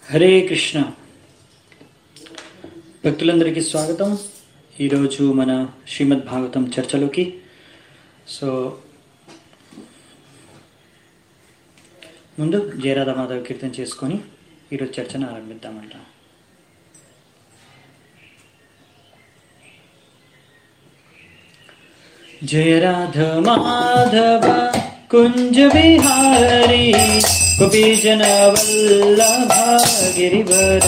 హరే కృష్ణ భక్తులందరికీ స్వాగతం ఈరోజు మన శ్రీమద్ భాగవతం చర్చలోకి సో ముందు జయరాధ మాధవ్ కీర్తన చేసుకొని ఈరోజు చర్చను ఆరంభిద్దామంట जय राध माधव कुञ्ज बिहारी कुपी जन वल्लभ गिरिवर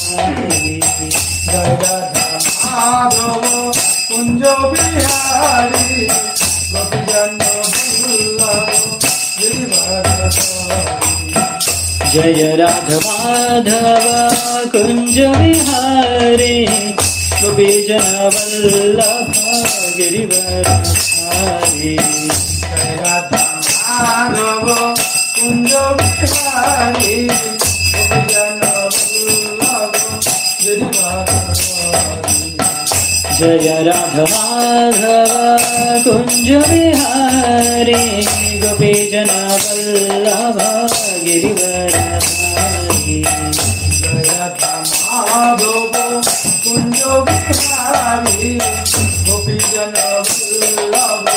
মাধব কুঞ্জ বিহারী গোপীজন দুর্লভ जय राध माधव कुञ्ज बिहारी कुपी जन वल्लभ गिरिवर মাধব কুঞ্জ বিহারী গোপীজন দুর্লভ जय राध माधव कुञ्ज बिहारी गोपी जन वल्लभ गिरिवर মাধব কুঞ্জ বিহারী গোপীজন দুর্লভ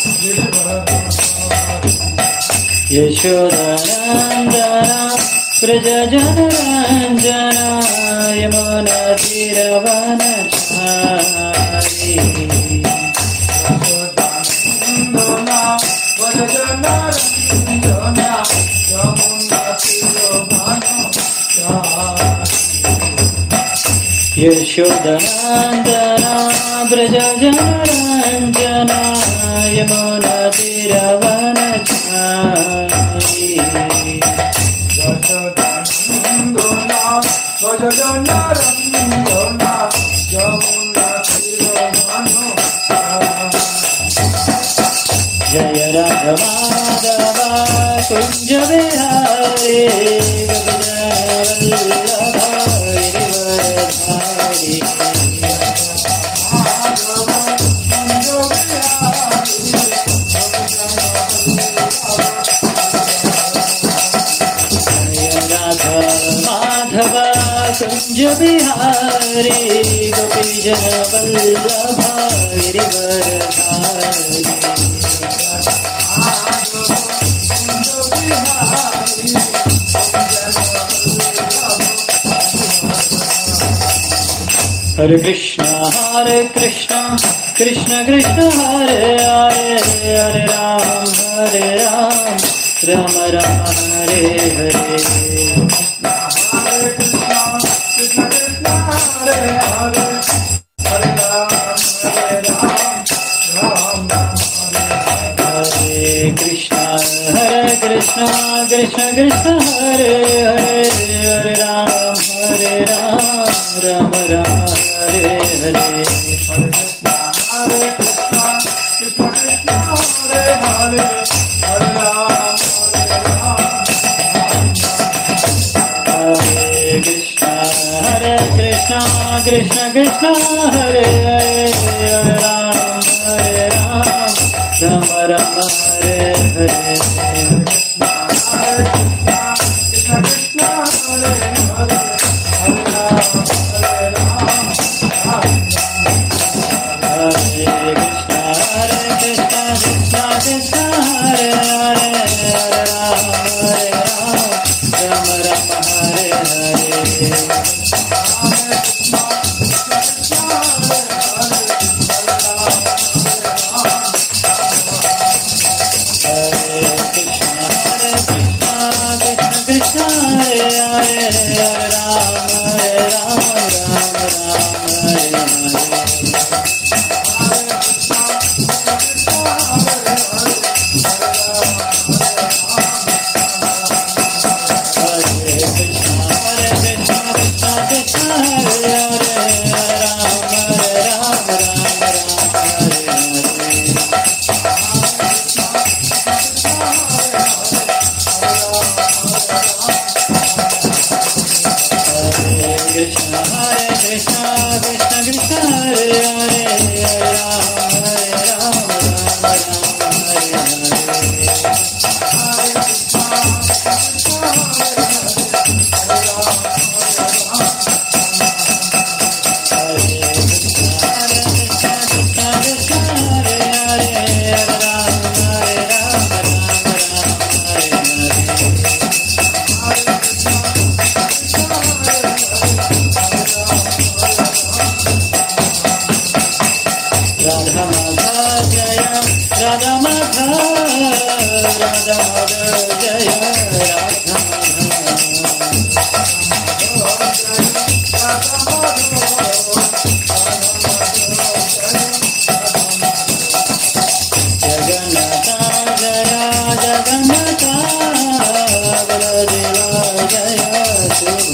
यशोदनन्दना प्रजजनरञ्जना यमुनतिरवनचारी यशोदनन्दना प्रजजनरञ्जना यमुनतिरवनचारी जय राघव माधव कुञ्ज विहारे माधव कुञ्ज बिहारी गोपी जन वल्लभ गिरिवर हरे कृष्ण हरे कृष्ण कृष्ण कृष्ण हरे हरे हरे राम हरे राम राम राम हरे हरे हरे कृष्ण हरे कृष्ण कृष्ण कृष्ण हरे हरे हरे राम हरे राम राम राम हरे हरे हरे कृष्ण हरे कृष्ण कृष्ण कृष्ण हरे हरे हरे राम हरे राम राम राम हरे हरे हरे कृष्ण हरे कृष्ण कृष्ण कृष्ण हरे हरे हरे राम हरे राम राम राम हरे हरे हरे कृष्ण हरे कृष्ण कृष्ण कृष्ण हरे हरे हरे राम हरे राम राम राम हरे हरे हरे कृष्ण हरे कृष्ण कृष्ण कृष्ण हरे हरे हरे राम हरे राम राम राम हरे हरे हरे कृष्ण हरे कृष्ण कृष्ण कृष्ण हरे हरे हरे राम हरे राम राम राम हरे हरे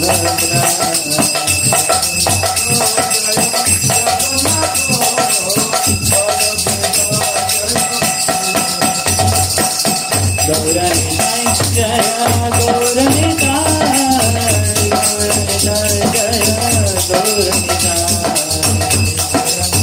गौरनिताय जय गौरनिताय गौरनिताय जय गौरनिताय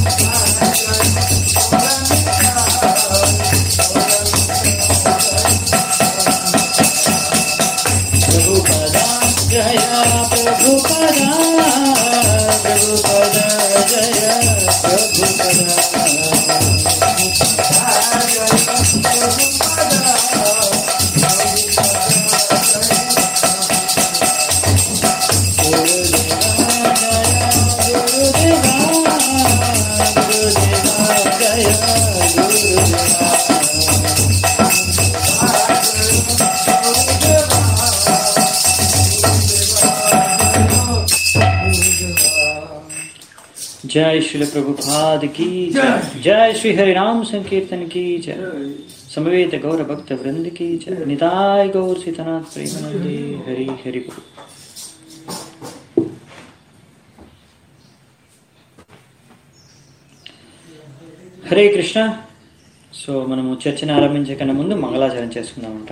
प्रभुपदा जय प्रभुपदा प्रभुपदा जय प्रभुपदा जय श्री प्रभुपाद की जय जय श्री हरिनाम संकीर्तन की जय समवेत गौर भक्त वृंद की जय निताय गौर सीतनाथ प्रेमानंदे हरि हरि बोल హరే కృష్ణ సో మనము చర్చను ఆరంభించే కన్నా ముందు మంగళాచరణ చేసుకుందామంట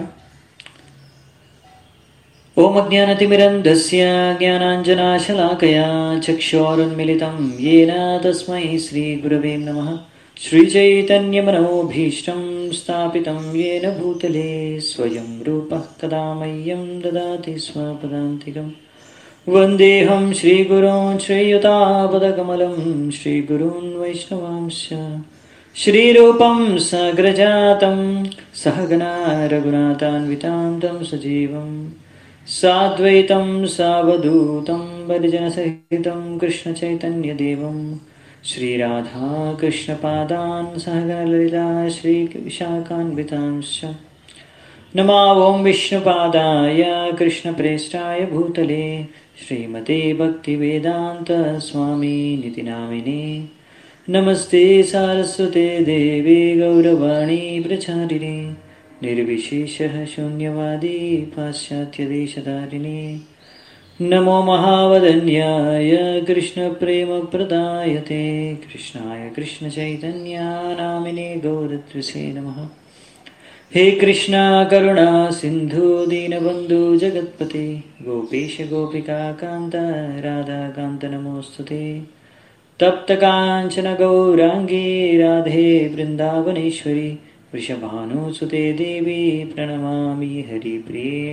ఓమజ్ఞానతిమిరంధస్య జ్ఞానాంజనాశలాకయా చక్షోరున్మిలితం येन తస్మై శ్రీగురవే నమః श्रीचैतन्यमनोभीष्टं स्थापितं येन भूतले स्वयं रूपः कदा मह्यं ददाति स्वपदान्तिकम् वन्देऽहं श्रीगुरोन् श्रीयुतापदकमलं श्रीगुरून् वैष्णवांश्च श्रीरूपं सग्रजातं सहगना रघुनाथान्वितां तं सजीवम् साद्वैतं सावधूतं परिजनसहितं कृष्णचैतन्यदेवं श्रीराधाकृष्णपादान् सहगणललिता श्रीविशाखान्वितांश्च नमा ॐ विष्णुपादाय कृष्णप्रेष्ठाय भूतले श्रीमते भक्तिवेदान्तस्वामी नामिने नमस्ते सारस्वते देवे गौरवाणी प्रचारिणे निर्विशेषः शून्यवादी पाश्चात्यदेशधारिणे नमो महावदन्याय कृष्णप्रेमप्रदायते कृष्णाय कृष्णचैतन्या नामिने गौरत्रिसे नमः हे कृष्णा करुणा सिन्धु दीनबन्धु जगत्पते गोपेश गोपिका कान्त राधाकान्त नमोऽस्तु ते तप्तकाञ्चन गौराङ्गी राधे वृन्दावनेश्वरि वृषभानुसुते देवी प्रणमामि हरिप्रिये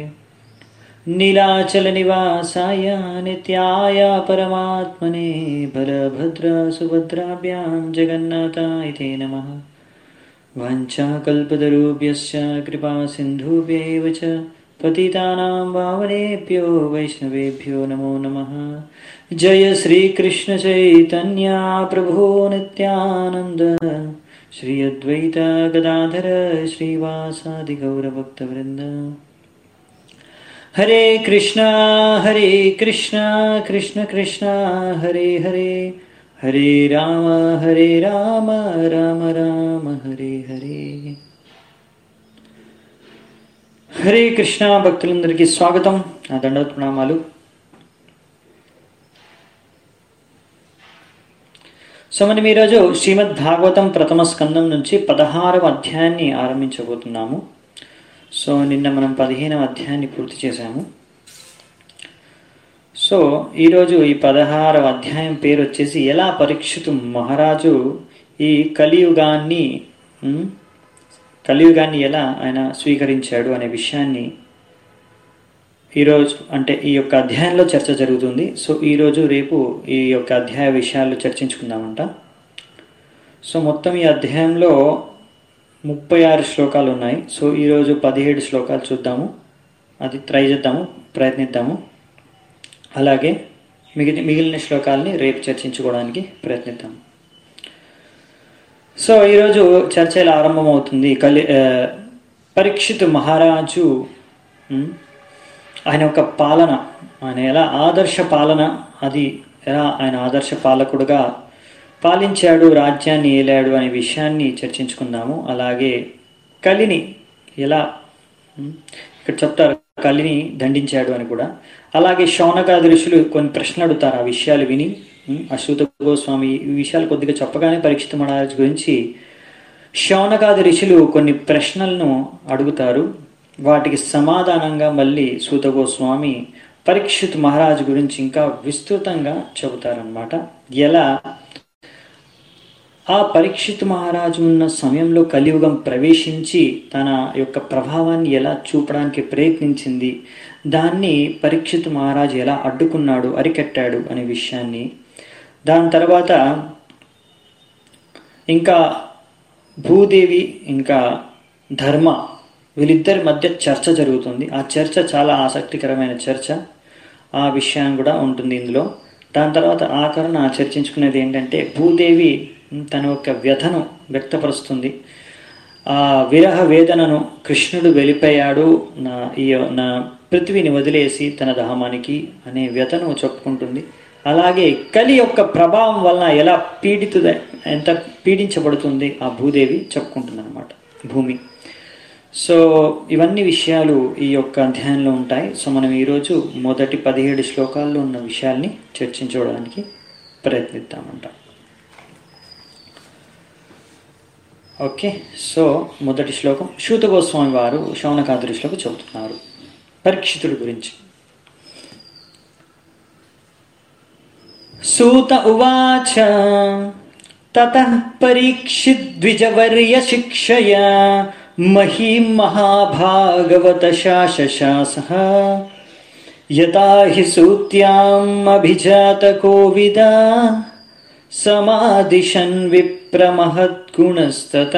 नीलाचलनिवासाय नित्याय परमात्मने बलभद्रसुभद्राभ्यां जगन्नाथाय ते नमः वाञ्छाकल्पतरुभ्यश्च कृपासिन्धुभ्यैव च पतितानां पावनेभ्यो वैष्णवेभ्यो नमो नमः जय श्रीकृष्णचैतन्या प्रभो नित्यानन्द श्री अद्वैत गदाधर श्रीवासादिगौरभक्तवृन्द हरे कृष्णा हरे कृष्णा कृष्ण कृष्णा हरे हरे హరే రామ హరే రామ రామ రామ హరే హరే హరే కృష్ణ భక్తులందరికీ స్వాగతం నా దండవత్ ప్రణామాలు సో మనం ఈరోజు శ్రీమద్ భాగవతం ప్రథమ స్కందం నుంచి పదహారవ అధ్యాయాన్ని ఆరంభించబోతున్నాము సో నిన్న మనం పదిహేనవ అధ్యాయాన్ని పూర్తి చేశాము సో ఈరోజు ఈ పదహారవ అధ్యాయం పేరు వచ్చేసి ఎలా పరీక్షితు మహారాజు ఈ కలియుగాన్ని ఉమ్, కలియుగాన్ని ఎలా ఆయన స్వీకరించాడు అనే విషయాన్ని ఈరోజు అంటే ఈ యొక్క అధ్యాయంలో చర్చ జరుగుతుంది సో ఈరోజు రేపు ఈ యొక్క అధ్యాయ విషయాలు చర్చించుకుందామంట సో మొత్తం ఈ అధ్యాయంలో ముప్పై ఆరు శ్లోకాలు ఉన్నాయి సో ఈరోజు పదిహేడు శ్లోకాలు చూద్దాము అది ట్రై చేద్దాము ప్రయత్నిద్దాము అలాగే మిగిలి మిగిలిన శ్లోకాలని రేపు చర్చించుకోవడానికి ప్రయత్నిద్దాం సో ఈరోజు చర్చ ఇలా ఆరంభమవుతుంది కలి ఆ, పరీక్షిత్ మహారాజు ఉమ్, ఆయన యొక్క పాలన ఆయన ఎలా ఆదర్శ పాలన అది ఎలా ఆయన ఆదర్శ పాలకుడుగా పాలించాడు రాజ్యాన్ని ఏలాడు అనే విషయాన్ని చర్చించుకుందాము అలాగే కలిని ఎలా ఉమ్, ఇక్కడ చెప్తారు కలిని దండించాడు అని కూడా అలాగే శౌనకాది ఋషులు కొన్ని ప్రశ్నలు అడుగుతారు ఆ విషయాలు విని ఉమ్, అశ్వత గోస్వామి ఈ విషయాలు కొద్దిగా చెప్పగానే పరీక్షిత మహారాజ్ గురించి శౌనకాది ఋషులు కొన్ని ప్రశ్నలను అడుగుతారు వాటికి సమాధానంగా మళ్ళీ సూత గోస్వామి పరీక్షిత్ మహారాజ్ గురించి ఇంకా విస్తృతంగా చెబుతారనమాట ఎలా ఆ పరీక్షిత్ మహారాజు ఉన్న సమయంలో కలియుగం ప్రవేశించి తన యొక్క ప్రభావాన్ని ఎలా చూపడానికి ప్రయత్నించింది దాన్ని పరీక్షిత్ మహారాజు ఎలా అడ్డుకున్నాడు అరికట్టాడు అనే విషయాన్ని దాని తర్వాత ఇంకా భూదేవి ఇంకా ధర్మ వీళ్ళిద్దరి మధ్య చర్చ జరుగుతుంది ఆ చర్చ చాలా ఆసక్తికరమైన చర్చ ఆ విషయం కూడా ఉంటుంది ఇందులో దాని తర్వాత ఆఖరణ చర్చించుకునేది ఏంటంటే భూదేవి తన యొక్క వ్యధను వ్యక్తపరుస్తుంది ఆ విరహ వేదనను కృష్ణుడు వెళ్ళిపోయాడు నా ఈ నా పృథ్వీని వదిలేసి తన ధామానికి అనే వ్యతను చెప్పుకుంటుంది అలాగే కలి యొక్క ప్రభావం వలన ఎలా పీడితుద ఎంత పీడించబడుతుంది ఆ భూదేవి చెప్పుకుంటుంది అనమాట భూమి సో ఇవన్నీ విషయాలు ఈ యొక్క అధ్యాయంలో ఉంటాయి సో మనం ఈరోజు మొదటి పదిహేడు శ్లోకాల్లో ఉన్న విషయాల్ని చర్చించుకోవడానికి ప్రయత్నిద్దామంట ఓకే సో మొదటి శ్లోకం శూత గోస్వామి వారు శౌనకాదృష్లకు చెబుతున్నారు పరీక్షితుడి గురించి సూత ఉవాచ తత పరీక్షిద్విజవర్య శిక్షయ మహీం మహాభాగవత శాసశాస యథా హి సూత్యాం అభిజాత కోవిద సమాదిశన్ విప్రమహద్గుణస్తత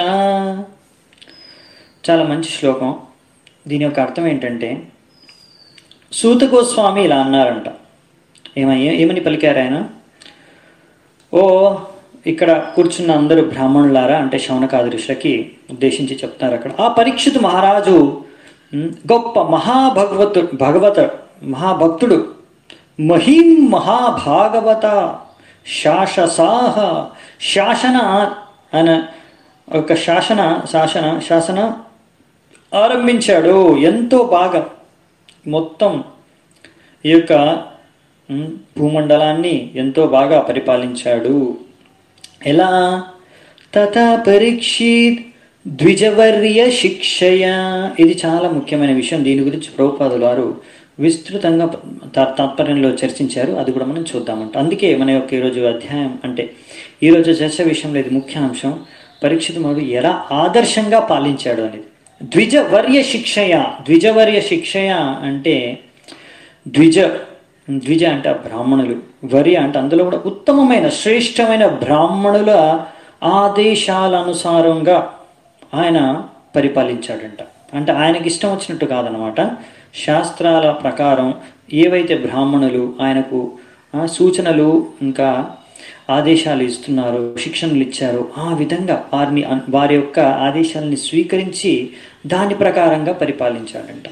చాలా మంచి శ్లోకం దీని యొక్క అర్థం ఏంటంటే సూత గోస్వామి ఇలా అన్నారంట ఏమయ్య ఏమని పలికారు ఆయన ఓ ఇక్కడ కూర్చున్న అందరూ బ్రాహ్మణులారా అంటే శౌనకాదృష్లకి ఉద్దేశించి చెప్తారు అక్కడ ఆ పరీక్షితు మహారాజు ఉమ్, గొప్ప మహాభగవతు భగవత మహాభక్తుడు మహీం మహాభాగవత శాససాహ శాసన అన ఒక శాసన శాసన శాసన ఆరంభించాడు ఎంతో బాగా మొత్తం ఈ యొక్క ఉమ్, భూమండలాన్ని ఎంతో బాగా పరిపాలించాడు ఎలా తథా పరీక్షిత్ ద్విజవర్య శిక్షయ ఇది చాలా ముఖ్యమైన విషయం దీని గురించి ప్రభుపాదులు వారు విస్తృతంగా తా- తాత్పర్యంలో చర్చించారు అది కూడా మనం చూద్దామంట అందుకే మన యొక్క ఈరోజు అధ్యాయం అంటే ఈరోజు చర్చ విషయంలో ఇది ముఖ్య అంశం పరీక్షితుడు ఎలా ఆదర్శంగా పాలించాడు అనేది ద్విజవర్య శిక్షయ ద్విజవర్య శిక్షయ అంటే ద్విజ ద్విజ అంటే ఆ బ్రాహ్మణులు వరి అంటే అందులో కూడా ఉత్తమమైన శ్రేష్టమైన బ్రాహ్మణుల ఆదేశాల అనుసారంగా ఆయన పరిపాలించాడంట అంటే ఆయనకి ఇష్టం వచ్చినట్టు కాదనమాట శాస్త్రాల ప్రకారం ఏవైతే బ్రాహ్మణులు ఆయనకు ఆ, సూచనలు ఇంకా ఆదేశాలు ఇస్తున్నారు శిక్షణలు ఇచ్చారో ఆ విధంగా వారిని వారి యొక్క ఆదేశాలని స్వీకరించి దాని ప్రకారంగా పరిపాలించాడంట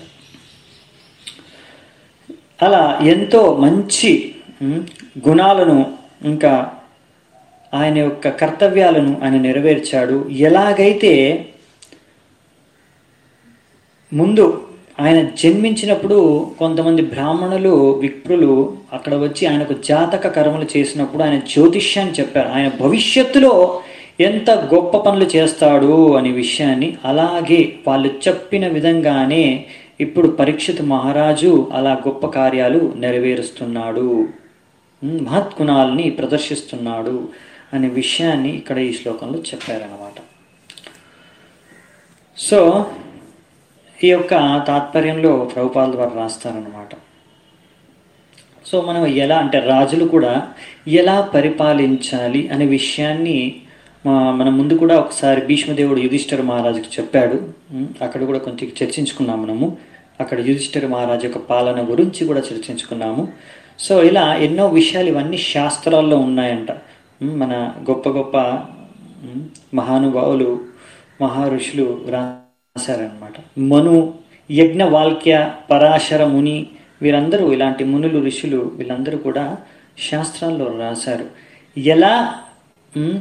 అలా ఎంతో మంచి ఉమ్, గుణాలను ఇంకా ఆయన యొక్క కర్తవ్యాలను ఆయన నెరవేర్చాడు ఎలాగైతే ముందు ఆయన జన్మించినప్పుడు కొంతమంది బ్రాహ్మణులు విప్రులు అక్కడ వచ్చి ఆయనకు జాతక కర్మలు చేసినప్పుడు ఆయన జ్యోతిష్యాన్ని చెప్పారు ఆయన భవిష్యత్తులో ఎంత గొప్ప పనులు చేస్తాడు అనే విషయాన్ని అలాగే వాళ్ళు చెప్పిన విధంగానే ఇప్పుడు పరీక్షిత్ మహారాజు అలా గొప్ప కార్యాలు నెరవేరుస్తున్నాడు ఉమ్, మహత్గుణాలని ప్రదర్శిస్తున్నాడు అనే విషయాన్ని ఇక్కడ ఈ శ్లోకంలో చెప్పారన్నమాట సో ఈ యొక్క తాత్పర్యంలో ప్రభుపాల ద్వారా రాస్తారనమాట సో మనం ఎలా అంటే రాజులు కూడా ఎలా పరిపాలించాలి అనే విషయాన్ని మా- మనం ముందు కూడా ఒకసారి భీష్మదేవుడు యుధిష్ఠిర మహారాజుకి చెప్పాడు ఉమ్, అక్కడ కూడా కొంచెం చర్చించుకున్నాం మనము అక్కడ యుధిష్ఠిర మహారాజు యొక్క పాలన గురించి కూడా చర్చించుకున్నాము సో ఇలా ఎన్నో విషయాలు ఇవన్నీ శాస్త్రాల్లో ఉన్నాయంట ఉమ్, మన గొప్ప గొప్ప ఉమ్, మహానుభావులు మహర్షులు రాశారనమాట మను యజ్ఞవాల్క్య పరాశర ముని వీరందరూ ఇలాంటి మునులు ఋషులు వీళ్ళందరూ కూడా శాస్త్రాల్లో రాశారు ఎలా ఉమ్,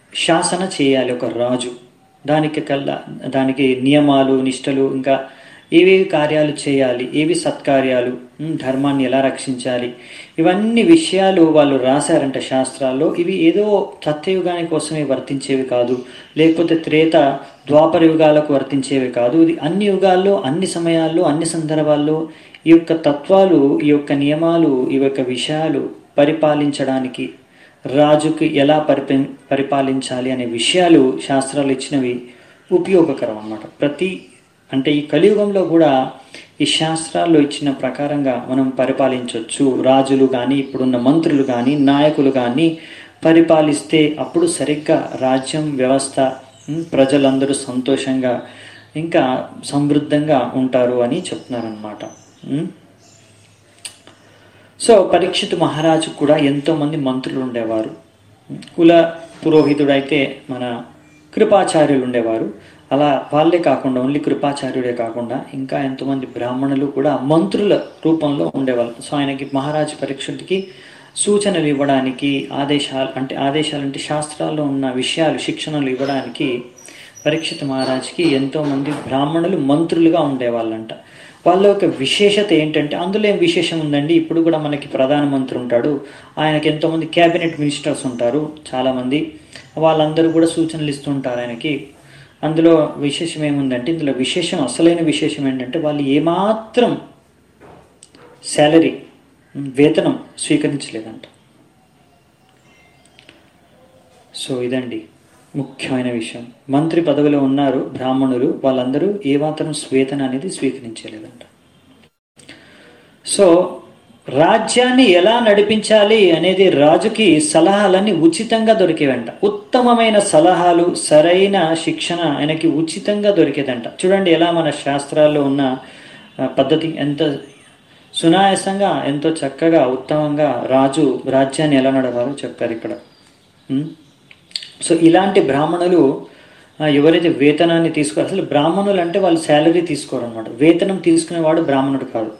శాసన చేయాలి ఒక రాజు దానికి కల్లా దానికి నియమాలు నిష్టలు ఇంకా ఏవేవి కార్యాలు చేయాలి ఏవి సత్కార్యాలు ఉమ్, ధర్మాన్ని ఎలా రక్షించాలి ఇవన్నీ విషయాలు వాళ్ళు రాశారంట శాస్త్రాల్లో ఇవి ఏదో సత్యయుగాని కోసమే వర్తించేవి కాదు లేకపోతే త్రేత ద్వాపర యుగాలకు వర్తించేవి కాదు ఇది అన్ని యుగాల్లో అన్ని సమయాల్లో అన్ని సందర్భాల్లో ఈ యొక్క తత్వాలు ఈ యొక్క నియమాలు ఈ యొక్క విషయాలు పరిపాలించడానికి రాజుకి ఎలా పరిప పరిపాలించాలి అనే విషయాలు శాస్త్రాలు ఇచ్చినవి ఉపయోగకరం అన్నమాట ప్రతి అంటే ఈ కలియుగంలో కూడా ఈ శాస్త్రాల్లో ఇచ్చిన ప్రకారంగా మనం పరిపాలించవచ్చు రాజులు కానీ ఇప్పుడున్న మంత్రులు కానీ నాయకులు కానీ పరిపాలిస్తే అప్పుడు సరిగ్గా రాజ్యం వ్యవస్థ ఉమ్, ప్రజలందరూ సంతోషంగా ఇంకా సమృద్ధంగా ఉంటారు అని చెప్తున్నారనమాట సో పరీక్షిత్ మహారాజు కూడా ఎంతో మంది మంత్రులు ఉండేవారు కుల పురోహితుడైతే మన కృపాచార్యులు ఉండేవారు అలా వాళ్ళే కాకుండా ఓన్లీ కృపాచార్యుడే కాకుండా ఇంకా ఎంతోమంది బ్రాహ్మణులు కూడా మంత్రుల రూపంలో ఉండేవాళ్ళు సో ఆయనకి మహారాజు పరీక్షుడికి సూచనలు ఇవ్వడానికి ఆదేశాలు అంటే ఆదేశాలు అంటే శాస్త్రాల్లో ఉన్న విషయాలు శిక్షణలు ఇవ్వడానికి పరీక్షిత్ మహారాజుకి ఎంతో మంది బ్రాహ్మణులు మంత్రులుగా ఉండేవాళ్ళంట వాళ్ళ యొక్క విశేషత ఏంటంటే అందులో ఏం విశేషం ఉందండి ఇప్పుడు కూడా మనకి ప్రధానమంత్రి ఉంటాడు ఆయనకి ఎంతోమంది క్యాబినెట్ మినిస్టర్స్ ఉంటారు చాలామంది వాళ్ళందరూ కూడా సూచనలు ఇస్తుంటారు ఆయనకి అందులో విశేషం ఏముందంటే ఇందులో విశేషం అసలైన విశేషం ఏంటంటే వాళ్ళు ఏమాత్రం శాలరీ వేతనం స్వీకరించలేదంట సో ఇదండి ముఖ్యమైన విషయం మంత్రి పదవిలో ఉన్నారు బ్రాహ్మణులు వాళ్ళందరూ ఏ మాత్రం స్వేతన అనేది స్వీకరించలేదంట సో రాజ్యాన్ని ఎలా నడిపించాలి అనేది రాజుకి సలహాలన్నీ ఉచితంగా దొరికేవంట ఉత్తమమైన సలహాలు సరైన శిక్షణ ఆయనకి ఉచితంగా దొరికేదంట చూడండి ఎలా మన శాస్త్రాల్లో ఉన్న ఆ, పద్ధతి ఎంత సునాయాసంగా ఎంతో చక్కగా ఉత్తమంగా రాజు రాజ్యాన్ని ఎలా నడవాలో చెప్పారు ఇక్కడ ఉం? సో ఇలాంటి బ్రాహ్మణులు ఆ, ఎవరైతే వేతనాన్ని తీసుకోరు అసలు బ్రాహ్మణులు అంటే వాళ్ళు శాలరీ తీసుకోరు అనమాట వేతనం తీసుకునేవాడు బ్రాహ్మణుడు కాదు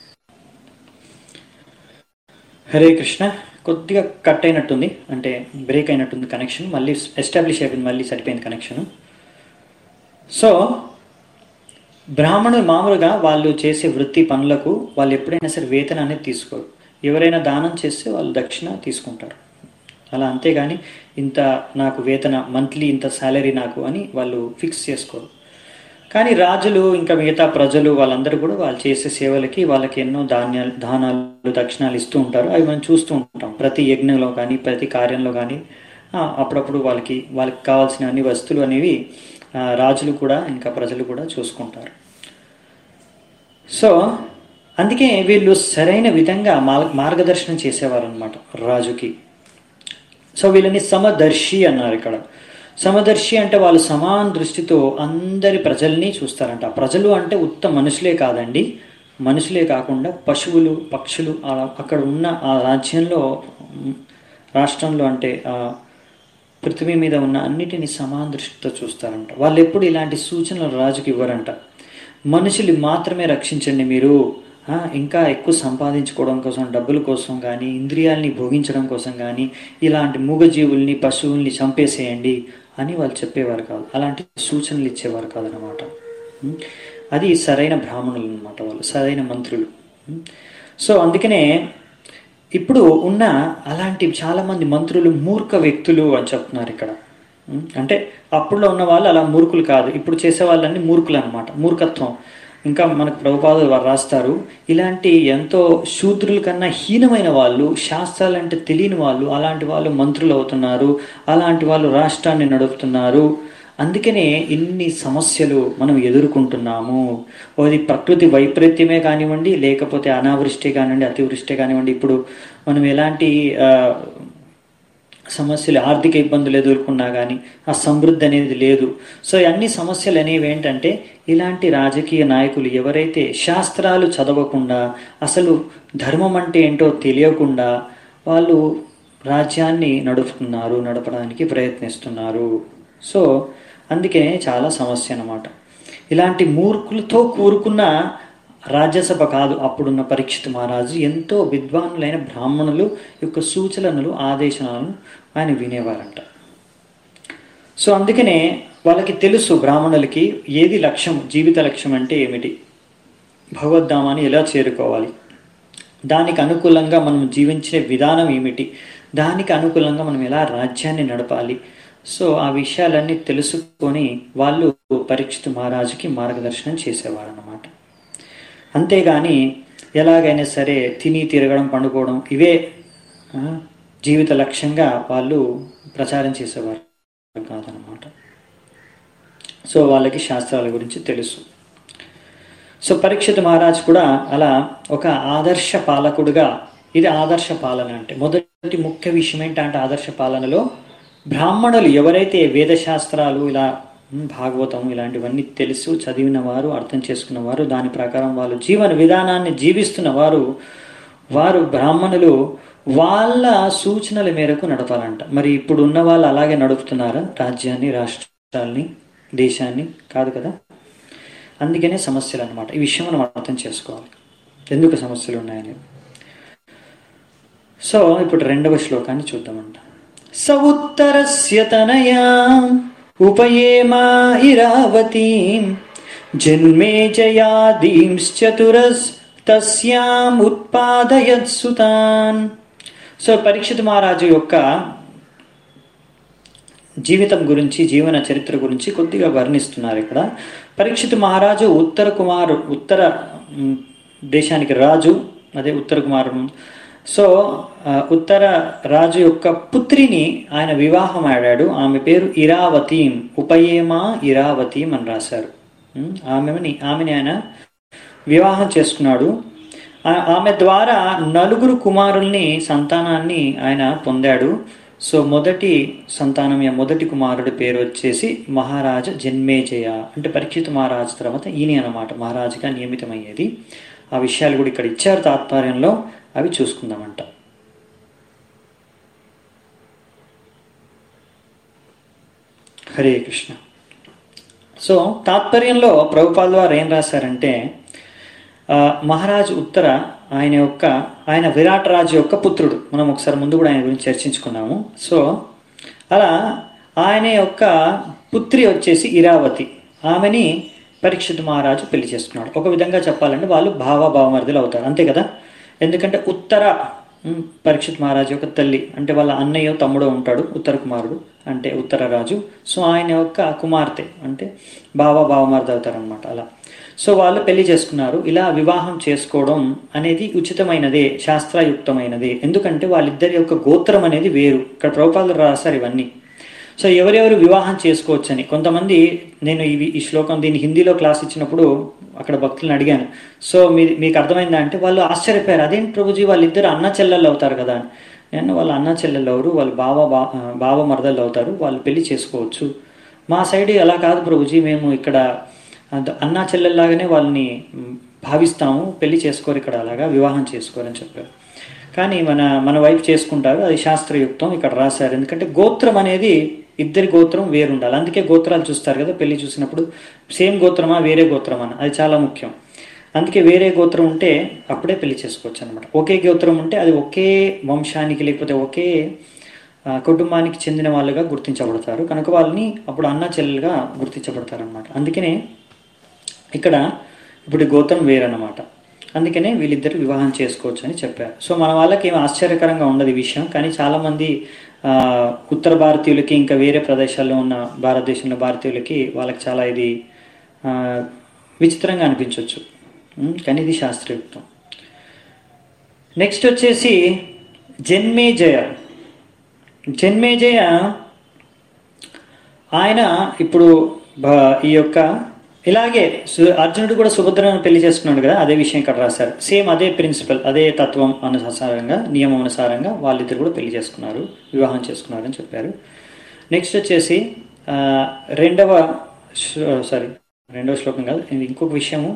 హరే కృష్ణ కొద్దిగా కట్ అయినట్టుంది అంటే బ్రేక్ అయినట్టుంది కనెక్షన్ మళ్ళీ ఎస్టాబ్లిష్ అయిపోయింది మళ్ళీ సరిపోయింది కనెక్షన్ సో బ్రాహ్మణులు మామూలుగా వాళ్ళు చేసే వృత్తి పనులకు వాళ్ళు ఎప్పుడైనా సరే వేతనాన్ని తీసుకోరు ఎవరైనా దానం చేస్తే వాళ్ళు దక్షిణ తీసుకుంటారు అలా అంతేగాని ఇంత నాకు వేతన మంత్లీ ఇంత శాలరీ నాకు అని వాళ్ళు ఫిక్స్ చేసుకోరు కానీ రాజులు ఇంకా మిగతా ప్రజలు వాళ్ళందరూ కూడా వాళ్ళు చేసే సేవలకి వాళ్ళకి ఎన్నో ధాన్యాలు దానాలు దక్షిణాలు ఇస్తూ ఉంటారు అవి మనం చూస్తూ ఉంటాం ప్రతి యజ్ఞంలో కానీ ప్రతి కార్యంలో కానీ ఆ, అప్పుడప్పుడు వాళ్ళకి వాళ్ళకి కావాల్సిన అన్ని వస్తువులు అనేవి ఆ, రాజులు కూడా ఇంకా ప్రజలు కూడా చూసుకుంటారు సో అందుకే వీళ్ళు సరైన విధంగా మార్- మార్గదర్శనం చేసేవారు అనమాట రాజుకి సో వీళ్ళని సమదర్శి అన్నారు ఇక్కడ సమదర్శి అంటే వాళ్ళు సమాన దృష్టితో అందరి ప్రజల్ని చూస్తారంట ప్రజలు అంటే ఉత్త మనుషులే కాదండి మనుషులే కాకుండా పశువులు పక్షులు అలా అక్కడ ఉన్న ఆ రాజ్యంలో ఉమ్, రాష్ట్రంలో అంటే ఆ పృథ్వీ మీద ఉన్న అన్నిటిని సమాన దృష్టితో చూస్తారంట వాళ్ళు ఎప్పుడు ఇలాంటి సూచనలు రాజుకి ఇవ్వరంట మనుషులు మాత్రమే రక్షించండి మీరు ఆ, ఇంకా ఎక్కువ సంపాదించుకోవడం కోసం డబ్బుల కోసం కానీ ఇంద్రియాల్ని భోగించడం కోసం కానీ ఇలాంటి మూగజీవుల్ని పశువుల్ని చంపేసేయండి అని వాళ్ళు చెప్పేవారు కాదు అలాంటి సూచనలు ఇచ్చేవారు కాదనమాట ఉం? అది సరైన బ్రాహ్మణులు అనమాట వాళ్ళు సరైన మంత్రులు ఉం? సో అందుకనే ఇప్పుడు ఉన్న అలాంటి చాలా మంది మంత్రులు మూర్ఖ వ్యక్తులు అని చెప్తున్నారు ఇక్కడ ఉం? అంటే అప్పుడులో ఉన్న వాళ్ళు అలా మూర్ఖులు కాదు ఇప్పుడు చేసే వాళ్ళని మూర్ఖులు అనమాట మూర్ఖత్వం ఇంకా మనకు ప్రభుపాదులు వారు రాస్తారు ఇలాంటి ఎంతో శూద్రుల కన్నా హీనమైన వాళ్ళు శాస్త్రాలంటే తెలియని వాళ్ళు అలాంటి వాళ్ళు మంత్రులు అవుతున్నారు అలాంటి వాళ్ళు రాష్ట్రాన్ని నడుపుతున్నారు అందుకనే ఇన్ని సమస్యలు మనం ఎదుర్కొంటున్నాము అది ప్రకృతి వైపరీత్యమే కానివ్వండి లేకపోతే అనావృష్టి కానివ్వండి అతివృష్టి కానివ్వండి ఇప్పుడు మనం ఎలాంటి ఆ, సమస్యలు ఆర్థిక ఇబ్బందులు ఎదుర్కొన్నా కానీ ఆ సమృద్ధి అనేది లేదు సో ఈ అన్ని సమస్యలు అనేవి ఏంటంటే ఇలాంటి రాజకీయ నాయకులు ఎవరైతే శాస్త్రాలు చదవకుండా అసలు ధర్మం అంటే ఏంటో తెలియకుండా వాళ్ళు రాజ్యాన్ని నడుపుతున్నారు నడపడానికి ప్రయత్నిస్తున్నారు సో అందుకే చాలా సమస్య అన్నమాట ఇలాంటి మూర్ఖులతో కూరుకున్న రాజ్యసభ కాదు అప్పుడున్న పరీక్షిత్ మహారాజు ఎంతో విద్వానులైన బ్రాహ్మణులు యొక్క సూచనలు ఆదేశాలను ఆయన వినేవారంట సో అందుకనే వాళ్ళకి తెలుసు బ్రాహ్మణులకి ఏది లక్ష్యం జీవిత లక్ష్యం అంటే ఏమిటి భగవద్ధామాన్ని ఎలా చేరుకోవాలి దానికి అనుకూలంగా మనం జీవించే విధానం ఏమిటి దానికి అనుకూలంగా మనం ఎలా రాజ్యాన్ని నడపాలి సో ఆ విషయాలన్నీ తెలుసుకొని వాళ్ళు పరీక్షిత్ మహారాజుకి మార్గదర్శనం చేసేవారు అన్నమాట అంతేగాని ఎలాగైనా సరే తిని తిరగడం పండుకోవడం ఇవే ఆ, జీవిత లక్ష్యంగా వాళ్ళు ప్రచారం చేసేవారు కాదనమాట సో వాళ్ళకి శాస్త్రాల గురించి తెలుసు సో పరీక్షిత్ మహారాజ్ కూడా అలా ఒక ఆదర్శ పాలకుడుగా ఇది ఆదర్శ పాలన అంటే మొదటి ముఖ్య విషయం ఏంటంటే ఆదర్శ పాలనలో బ్రాహ్మణులు ఎవరైతే వేదశాస్త్రాలు ఇలా ఉమ్, భాగవతం ఇలాంటివన్నీ తెలుసు చదివిన వారు అర్థం చేసుకున్న వారు దాని ప్రకారం వాళ్ళు జీవన విధానాన్ని జీవిస్తున్న వారు వారు బ్రాహ్మణులు వాళ్ళ సూచనల మేరకు నడపాలంట మరి ఇప్పుడు ఉన్న వాళ్ళు అలాగే నడుపుతున్నారా రాజ్యాన్ని రాష్ట్రాల్ని దేశాన్ని కాదు కదా అందుకనే సమస్యలు అన్నమాట ఈ విషయం మనం అర్థం చేసుకోవాలి ఎందుకు సమస్యలు ఉన్నాయని సో ఇప్పుడు రెండవ శ్లోకాన్ని చూద్దామంట స ఉత్తరస్య తనయా ఉపయేమా ఇరావతీం జన్మే జయాదీంశ్చతురస్ తస్యాం ఉత్పాదయత్ సుతాన్ సో పరీక్షిత్ మహారాజు యొక్క జీవితం గురించి జీవన చరిత్ర గురించి కొద్దిగా వర్ణిస్తున్నారు ఇక్కడ పరీక్షిత్ మహారాజు ఉత్తర కుమారు ఉత్తర మ్, దేశానికి రాజు అదే ఉత్తర కుమారు సో ఆ, ఉత్తర రాజు యొక్క పుత్రిని ఆయన వివాహం ఆడాడు ఆమె పేరు ఇరావతీం ఉపయేమా ఇరావతీం అని రాశారు మ్, ఆమెని ఆమెని ఆయన వివాహం చేసుకున్నాడు ఆ- ఆమె ద్వారా నలుగురు కుమారుల్ని సంతానాన్ని ఆయన పొందాడు సో మొదటి సంతానం యొక్క మొదటి కుమారుడి పేరు వచ్చేసి మహారాజ జన్మేజయ అంటే పరీక్షిత్ మహారాజు తర్వాత ఈయన అన్నమాట మహారాజుగా నియమితమయ్యేది ఆ విషయాలు కూడా ఇక్కడ ఇచ్చారు తాత్పర్యంలో అవి చూసుకుందామంట హరే కృష్ణ సో తాత్పర్యంలో ప్రభుపాల్ వారు ఏం రాశారంటే ఆ, మహారాజు ఉత్తర ఆయన యొక్క ఆయన విరాట్ రాజు యొక్క పుత్రుడు మనం ఒకసారి ముందు కూడా ఆయన గురించి చర్చించుకున్నాము సో అలా ఆయన యొక్క పుత్రి వచ్చేసి ఇరావతి ఆమెని పరీక్షిత్ మహారాజు పెళ్లి చేసుకున్నాడు ఒక విధంగా చెప్పాలంటే వాళ్ళు భావ భావమర్దులు అవుతారు అంతే కదా ఎందుకంటే ఉత్తర ఉమ్, పరీక్షిత్ మహారాజు యొక్క తల్లి అంటే వాళ్ళ అన్నయ్య తమ్ముడు ఉంటాడు ఉత్తర కుమారుడు అంటే ఉత్తర రాజు సో ఆయన యొక్క కుమార్తె అంటే బావ బావమర్ది అవుతారనమాట అలా సో వాళ్ళు పెళ్లి చేసుకున్నారు ఇలా వివాహం చేసుకోవడం అనేది ఉచితమైనదే శాస్త్రయుక్తమైనదే ఎందుకంటే వాళ్ళిద్దరి యొక్క గోత్రం అనేది వేరు ఇక్కడ ప్రభుపాదులు రాశారు ఇవన్నీ సో ఎవరెవరు వివాహం చేసుకోవచ్చని కొంతమంది నేను ఇవి ఈ శ్లోకం దీన్ని హిందీలో క్లాస్ ఇచ్చినప్పుడు అక్కడ భక్తులను అడిగాను సో మీ మీకు అర్థమైందా అంటే వాళ్ళు ఆశ్చర్యపోయారు అదేంటి ప్రభుజీ వాళ్ళిద్దరు అన్న చెల్లెళ్ళు అవుతారు కదా అని నేను వాళ్ళ అన్న చెల్లెళ్ళు ఎవరు వాళ్ళు బావ బా బావ మరదళ్ళు అవుతారు వాళ్ళు పెళ్లి చేసుకోవచ్చు మా సైడ్ అలా కాదు ప్రభుజీ మేము ఇక్కడ అంత- అన్నా చెల్లెల్లాగానే వాళ్ళని మ్, భావిస్తాము పెళ్లి చేసుకోరు ఇక్కడ అలాగా వివాహం చేసుకోరని చెప్పారు కానీ మన మన వైపు చేసుకుంటారు అది శాస్త్రయుక్తం ఇక్కడ రాశారు ఎందుకంటే గోత్రం అనేది ఇద్దరి గోత్రం వేరు ఉండాలి అందుకే గోత్రాలు చూస్తారు కదా పెళ్లి చూసినప్పుడు సేమ్ గోత్రమా వేరే గోత్రమా అని అది చాలా ముఖ్యం అందుకే వేరే గోత్రం ఉంటే అప్పుడే పెళ్లి చేసుకోవచ్చు అనమాట ఒకే గోత్రం ఉంటే అది ఒకే వంశానికి లేకపోతే ఒకే ఆ, కుటుంబానికి చెందిన వాళ్ళుగా గుర్తించబడతారు కనుక వాళ్ళని అప్పుడు అన్న చెల్లెలుగా గుర్తించబడతారు అనమాట అందుకనే ఇక్కడ ఇప్పుడు ఈ గోత్రం వేరన్నమాట అందుకనే వీళ్ళిద్దరు వివాహం చేసుకోవచ్చు అని చెప్పారు సో మన వాళ్ళకి ఏమి ఆశ్చర్యకరంగా ఉండదు ఈ విషయం కానీ చాలామంది ఆ, ఉత్తర భారతీయులకి ఇంకా వేరే ప్రదేశాల్లో ఉన్న భారతదేశంలో భారతీయులకి వాళ్ళకి చాలా ఇది ఆ, విచిత్రంగా అనిపించవచ్చు ఉమ్, కానీ ఇది శాస్త్రయుక్తం నెక్స్ట్ వచ్చేసి జన్మేజయ జన్మేజయ ఆయన ఇప్పుడు బ- ఈ యొక్క ఇలాగే సు- అర్జునుడు కూడా సుభద్రను పెళ్లి చేసుకున్నాడు కదా అదే విషయం ఇక్కడ రాశారు సేమ్ అదే ప్రిన్సిపల్ అదే తత్వం అనుసారంగా నియమం అనుసారంగా వాళ్ళిద్దరు కూడా పెళ్లి చేసుకున్నారు వివాహం చేసుకున్నారు అని చెప్పారు నెక్స్ట్ వచ్చేసి ఆ, రెండవ శ్లో- సారీ రెండవ శ్లోకం కాదు ఇది ఇంకొక విషయము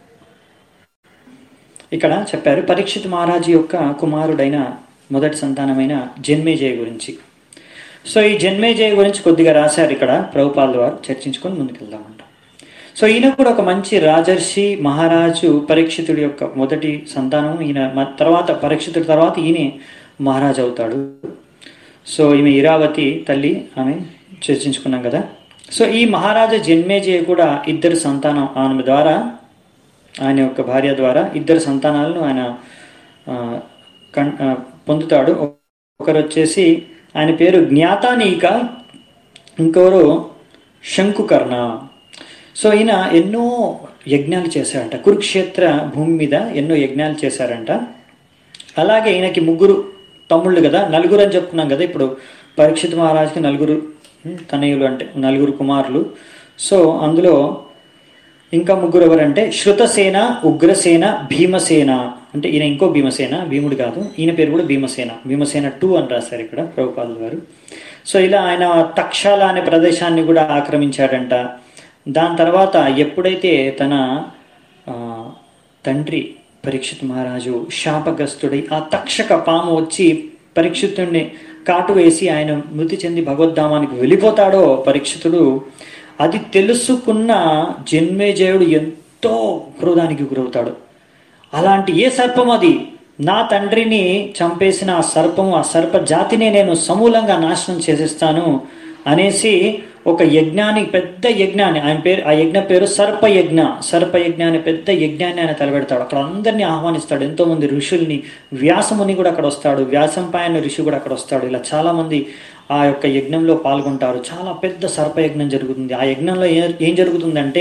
ఇక్కడ చెప్పారు పరీక్షిత్ మహారాజు యొక్క కుమారుడైన మొదటి సంతానమైన జన్మేజయ గురించి సో ఈ జన్మేజయ గురించి కొద్దిగా రాశారు ఇక్కడ ప్రభుపాల్ వారు చర్చించుకొని ముందుకెళ్దామంట సో ఈయన కూడా ఒక మంచి రాజర్షి మహారాజు పరీక్షితుడి యొక్క మొదటి సంతానం ఈయన మ- తర్వాత పరీక్షితుడి తర్వాత ఈయనే మహారాజు అవుతాడు సో ఈమె ఇరావతి తల్లి ఆమె చర్చించుకున్నాం కదా సో ఈ మహారాజా జన్మేజయ కూడా ఇద్దరు సంతానం ఆమె ద్వారా ఆయన యొక్క భార్య ద్వారా ఇద్దరు సంతానాలను ఆయన ఆ, కన్- ఆ, పొందుతాడు ఒకరు వచ్చేసి ఆయన పేరు జ్ఞాతానీక ఇంకొకరు శంకుకర్ణ సో ఈయన ఎన్నో యజ్ఞాలు చేశారంట కురుక్షేత్ర భూమి మీద ఎన్నో యజ్ఞాలు చేశారంట అలాగే ఈయనకి ముగ్గురు తమ్ముళ్ళు కదా నలుగురు అని చెప్పుకున్నాం కదా ఇప్పుడు పరీక్షిత్ మహారాజుకి నలుగురు ఉమ్, తనయులు అంటే నలుగురు కుమారులు సో అందులో ఇంకా ముగ్గురు ఎవరంటే శృతసేన ఉగ్రసేన భీమసేన అంటే ఈయన ఇంకో భీమసేన భీముడు కాదు ఈయన పేరు కూడా భీమసేన భీమసేన టూ అని రాశారు ఇక్కడ ప్రభుపాదులు గారు సో ఇలా ఆయన తక్షాల అనే ప్రదేశాన్ని కూడా ఆక్రమించాడంట దాని తర్వాత ఎప్పుడైతే తన ఆ, తండ్రి పరీక్షిత్ మహారాజు శాపగ్రస్తుడై ఆ తక్షక పాము వచ్చి పరీక్షితుడిని కాటు వేసి ఆయన మృతి చెంది భగవద్ధామానికి వెళ్ళిపోతాడో పరీక్షితుడు అది తెలుసుకున్న జన్మేజయుడు ఎంతో క్రోధానికి గురవుతాడు అలాంటి ఏ సర్పం అది నా తండ్రిని చంపేసిన ఆ సర్పము ఆ సర్ప జాతినే నేను సమూలంగా నాశనం చేసేస్తాను అనేసి ఒక యజ్ఞాన్ని పెద్ద యజ్ఞాన్ని ఆయన పేరు ఆ యజ్ఞ పేరు సర్పయజ్ఞ సర్పయజ్ఞ అనే పెద్ద యజ్ఞాన్ని ఆయన తలపెడతాడు అక్కడ అందరినీ ఆహ్వానిస్తాడు ఎంతో మంది ఋషుల్ని వ్యాసముని కూడా అక్కడ వస్తాడు వ్యాసంపాయన ఋషి కూడా అక్కడ వస్తాడు ఇలా చాలా మంది ఆ యొక్క యజ్ఞంలో పాల్గొంటారు చాలా పెద్ద సర్పయజ్ఞం జరుగుతుంది ఆ యజ్ఞంలో ఏ- ఏం జరుగుతుందంటే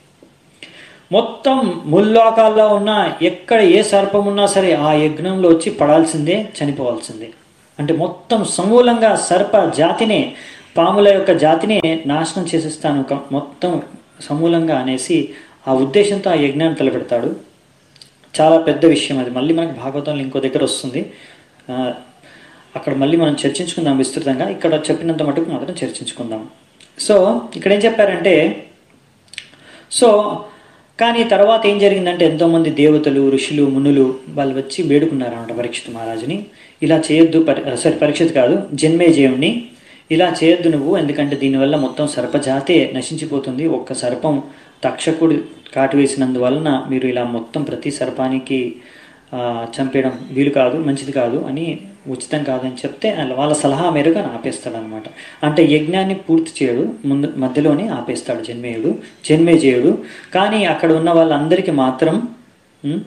మొత్తం ముల్లోకాల్లో ఉన్న ఎక్కడ ఏ సర్పం ఉన్నా సరే ఆ యజ్ఞంలో వచ్చి పడాల్సిందే చనిపోవాల్సిందే అంటే మొత్తం సమూలంగా సర్ప జాతినే పాముల యొక్క జాతినే నాశనం చేసేస్తాను ఒక- మొత్తం సమూలంగా అనేసి ఆ ఉద్దేశంతో ఆ యజ్ఞాన్ని తలపెడతాడు చాలా పెద్ద విషయం అది మళ్ళీ మనకి భాగవతంలో ఇంకో దగ్గర వస్తుంది ఆ, అక్కడ మళ్ళీ మనం చర్చించుకుందాం విస్తృతంగా ఇక్కడ చెప్పినంత మటుకు మాత్రం చర్చించుకుందాం సో ఇక్కడ ఏం చెప్పారంటే సో కానీ తర్వాత ఏం జరిగిందంటే ఎంతోమంది దేవతలు ఋషులు మునులు వాళ్ళు వచ్చి వేడుకున్నారన్నమాట పరీక్షిత్ మహారాజుని ఇలా చేయొద్దు పరి సారీ పరీక్షిత్ కాదు జన్మేజయుణ్ణి ఇలా చేయొద్దు నువ్వు ఎందుకంటే దీనివల్ల మొత్తం సర్పజాతే నశించిపోతుంది ఒక్క సర్పం తక్షకుడు కాటు వేసినందువలన మీరు ఇలా మొత్తం ప్రతి సర్పానికి ఆ, చంపేయడం వీలు కాదు మంచిది కాదు అని ఉచితం కాదని చెప్తే వాళ్ళ- వాళ్ళ సలహా మేరకు ఆయన ఆపేస్తాడు అనమాట అంటే యజ్ఞాన్ని పూర్తి చేయడు ముందు మధ్యలోనే ఆపేస్తాడు జన్మేయుడు జన్మేజయుడు కానీ అక్కడ ఉన్న వాళ్ళందరికీ మాత్రం ఉమ్,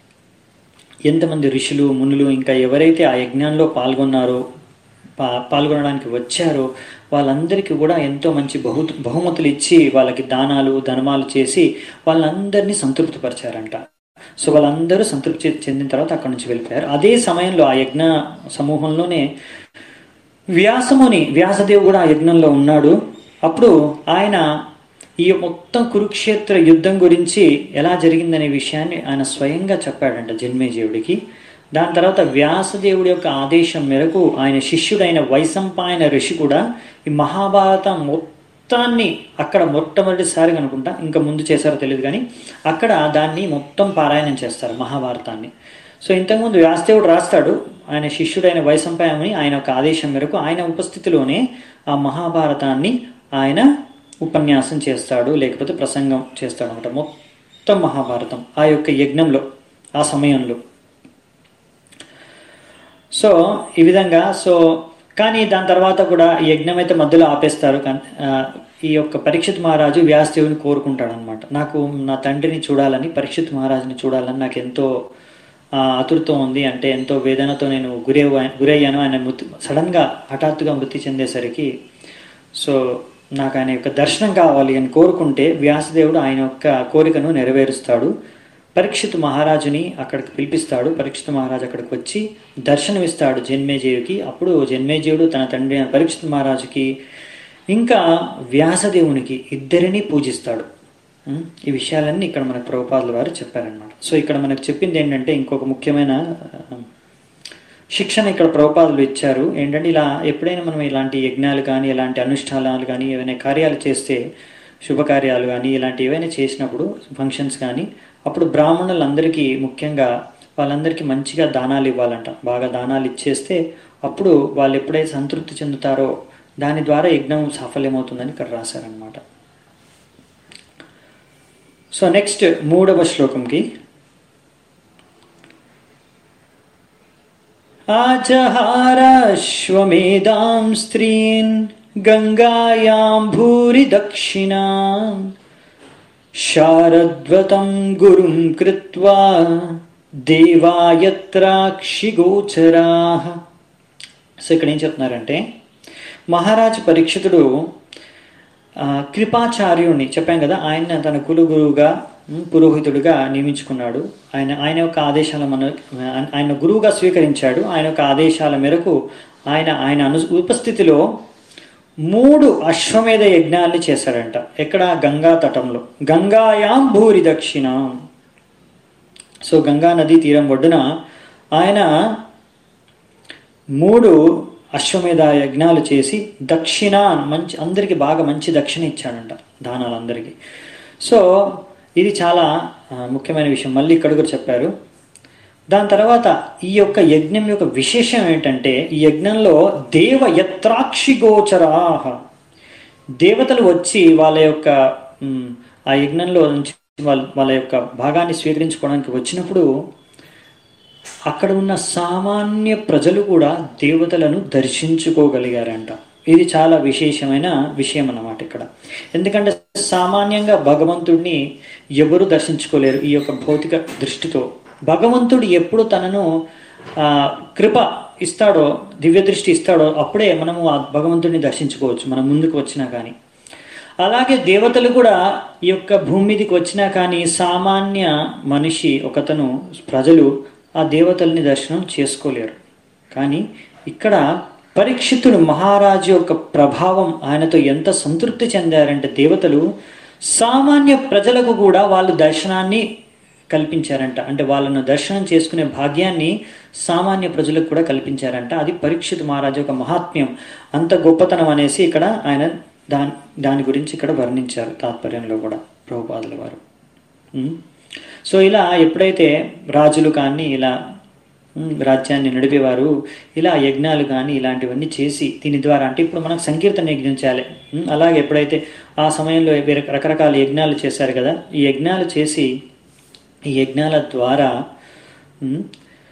ఎంతమంది ఋషులు మునులు ఇంకా ఎవరైతే ఆ యజ్ఞంలో పాల్గొన్నారో పా పాల్గొనడానికి వచ్చారో వాళ్ళందరికీ కూడా ఎంతో మంచి బహు బహుమతులు ఇచ్చి వాళ్ళకి దానాలు ధనమాలు చేసి వాళ్ళందరినీ సంతృప్తిపరిచారంట సో వాళ్ళందరూ సంతృప్తి చెందిన తర్వాత అక్కడి నుంచి వెళ్ళిపోయారు అదే సమయంలో ఆ యజ్ఞ సమూహంలోనే వ్యాసముని వ్యాసదేవ్ కూడా ఆ యజ్ఞంలో ఉన్నాడు అప్పుడు ఆయన ఈ మొత్తం కురుక్షేత్ర యుద్ధం గురించి ఎలా జరిగిందనే విషయాన్ని ఆయన స్వయంగా చెప్పాడంట జన్మేజయుడికి దాని తర్వాత వ్యాసదేవుడి యొక్క ఆదేశం మేరకు ఆయన శిష్యుడైన వైశంపాయన ఋషి కూడా ఈ మహాభారతం మొత్తాన్ని అక్కడ మొట్టమొదటిసారి అనుకుంటా ఇంకా ముందు చేశారో తెలియదు కానీ అక్కడ దాన్ని మొత్తం పారాయణం చేస్తారు మహాభారతాన్ని సో ఇంతకుముందు వ్యాసదేవుడు రాస్తాడు ఆయన శిష్యుడైన వైశంపాయని ఆయన యొక్క ఆదేశం మేరకు ఆయన ఉపస్థితిలోనే ఆ మహాభారతాన్ని ఆయన ఉపన్యాసం చేస్తాడు లేకపోతే ప్రసంగం చేస్తాడు అనమాట మొత్తం మహాభారతం ఆ యొక్క యజ్ఞంలో ఆ సమయంలో సో ఈ విధంగా సో కానీ దాని తర్వాత కూడా ఈ యజ్ఞం అయితే మధ్యలో ఆపేస్తారు కానీ ఆ, ఈ యొక్క పరీక్షిత్ మహారాజు వ్యాసదేవుని కోరుకుంటాడు అనమాట నాకు నా తండ్రిని చూడాలని పరీక్షిత్ మహారాజుని చూడాలని నాకు ఎంతో ఆ, ఆతురత ఉంది అంటే ఎంతో వేదనతో నేను గురి గురయ్యాను ఆయన మృతి సడన్గా హఠాత్తుగా మృతి చెందేసరికి సో నాకు ఆయన యొక్క దర్శనం కావాలి అని కోరుకుంటే వ్యాసదేవుడు ఆయన యొక్క కోరికను నెరవేరుస్తాడు పరీక్షిత్ మహారాజుని అక్కడికి పిలిపిస్తాడు పరీక్షిత్ మహారాజు అక్కడికి వచ్చి దర్శనమిస్తాడు జన్మేజయుడికి అప్పుడు జన్మేజయుడు తన తండ్రి అయిన పరీక్షిత్ మహారాజుకి ఇంకా వ్యాసదేవునికి ఇద్దరిని పూజిస్తాడు ఉం? ఈ విషయాలన్నీ ఇక్కడ మన ప్రభుపాదుల వారు చెప్పారనమాట సో ఇక్కడ మనకు చెప్పింది ఏంటంటే ఇంకొక ముఖ్యమైన ఆ, శిక్షణ ఇక్కడ ప్రభుపాదులు ఇచ్చారు ఏంటంటే ఇలా ఎప్పుడైనా మనం ఇలాంటి యజ్ఞాలు కానీ ఇలాంటి అనుష్ఠానాలు కానీ ఏవైనా కార్యాలు చేస్తే శుభకార్యాలు కానీ ఇలాంటి ఏవైనా చేసినప్పుడు ఫంక్షన్స్ కానీ అప్పుడు బ్రాహ్మణులందరికీ ముఖ్యంగా వాళ్ళందరికీ మంచిగా దానాలు ఇవ్వాలంట బాగా దానాలు ఇచ్చేస్తే అప్పుడు వాళ్ళు ఎప్పుడైతే సంతృప్తి చెందుతారో దాని ద్వారా యజ్ఞం సాఫల్యమవుతుందని ఇక్కడ రాశారనమాట సో నెక్స్ట్ మూడవ శ్లోకంకి आजहाराश्वमेधां स्त्रीन् गङ्गायां भूरि दक्षिणाम् శారద్వతం గురుం కృత్వా దేవాయత్రాక్షిగోచరా సో ఇక్కడ ఏం చెప్తున్నారంటే మహారాజ్ పరీక్షితుడు ఆ, కృపాచార్యుడిని చెప్పాం కదా ఆయన తన కులు గురువుగా ఉమ్, పురోహితుడిగా నియమించుకున్నాడు ఆయన ఆయన యొక్క ఆదేశాల మన ఆయన గురువుగా స్వీకరించాడు ఆయన యొక్క ఆదేశాల మేరకు ఆయన ఆయన అను ఉపస్థితిలో మూడు అశ్వమేధ యజ్ఞాల్ని చేశాడంట ఎక్కడ గంగా తటంలో గంగాయాం భూరి దక్షిణ సో గంగా నదీ తీరం ఒడ్డున ఆయన మూడు అశ్వమేధ యజ్ఞాలు చేసి దక్షిణ మంచి అందరికీ బాగా మంచి దక్షిణ ఇచ్చాడంట దానాలు అందరికీ సో ఇది చాలా ఆ, ముఖ్యమైన విషయం మళ్ళీ ఇక్కడ కూడా చెప్పారు దాని తర్వాత ఈ యొక్క యజ్ఞం యొక్క విశేషం ఏంటంటే ఈ యజ్ఞంలో దేవ యత్రాక్షి గోచరాహ దేవతలు వచ్చి వాళ్ళ యొక్క మ్, ఆ యజ్ఞంలో నుంచి వాళ్ళ వాళ్ళ యొక్క భాగాన్ని స్వీకరించుకోవడానికి వచ్చినప్పుడు అక్కడ ఉన్న సామాన్య ప్రజలు కూడా దేవతలను దర్శించుకోగలిగారంట ఇది చాలా విశేషమైన విషయం అన్నమాట ఇక్కడ ఎందుకంటే సామాన్యంగా భగవంతుడిని ఎవరు దర్శించుకోలేరు ఈ యొక్క భౌతిక దృష్టితో భగవంతుడు ఎప్పుడు తనను ఆ, కృప ఇస్తాడో దివ్య దృష్టి ఇస్తాడో అప్పుడే మనము ఆ భగవంతుడిని దర్శించుకోవచ్చు మనం ముందుకు వచ్చినా కానీ అలాగే దేవతలు కూడా ఈ యొక్క భూమి మీదకి వచ్చినా కానీ సామాన్య మనిషి ఒకతను ప్రజలు ఆ దేవతల్ని దర్శనం చేసుకోలేరు కానీ ఇక్కడ పరీక్షితుడు మహారాజు యొక్క ప్రభావం ఆయనతో ఎంత సంతృప్తి చెందారంటే దేవతలు సామాన్య ప్రజలకు కూడా వాళ్ళు దర్శనాన్ని కల్పించారంట అంటే వాళ్ళను దర్శనం చేసుకునే భాగ్యాన్ని సామాన్య ప్రజలకు కూడా కల్పించారంట అది పరీక్షిత్ మహారాజు యొక్క మహాత్మ్యం అంత గొప్పతనం అనేసి ఇక్కడ ఆయన దాని దాని గురించి ఇక్కడ వర్ణించారు తాత్పర్యంలో కూడా ప్రభుపాదుల వారు ఉమ్. సో ఇలా ఎప్పుడైతే రాజులు కానీ ఇలా ఉమ్, రాజ్యాన్ని నడిపేవారు ఇలా యజ్ఞాలు కానీ ఇలాంటివన్నీ చేసి దీని ద్వారా అంటే ఇప్పుడు మనకు సంకీర్తన యజ్ఞం చేయాలి ఉమ్, అలాగే ఎప్పుడైతే ఆ సమయంలో వేరే రకరకాల యజ్ఞాలు చేశారు కదా ఈ యజ్ఞాలు చేసి ఈ యజ్ఞాల ద్వారా ఉమ్,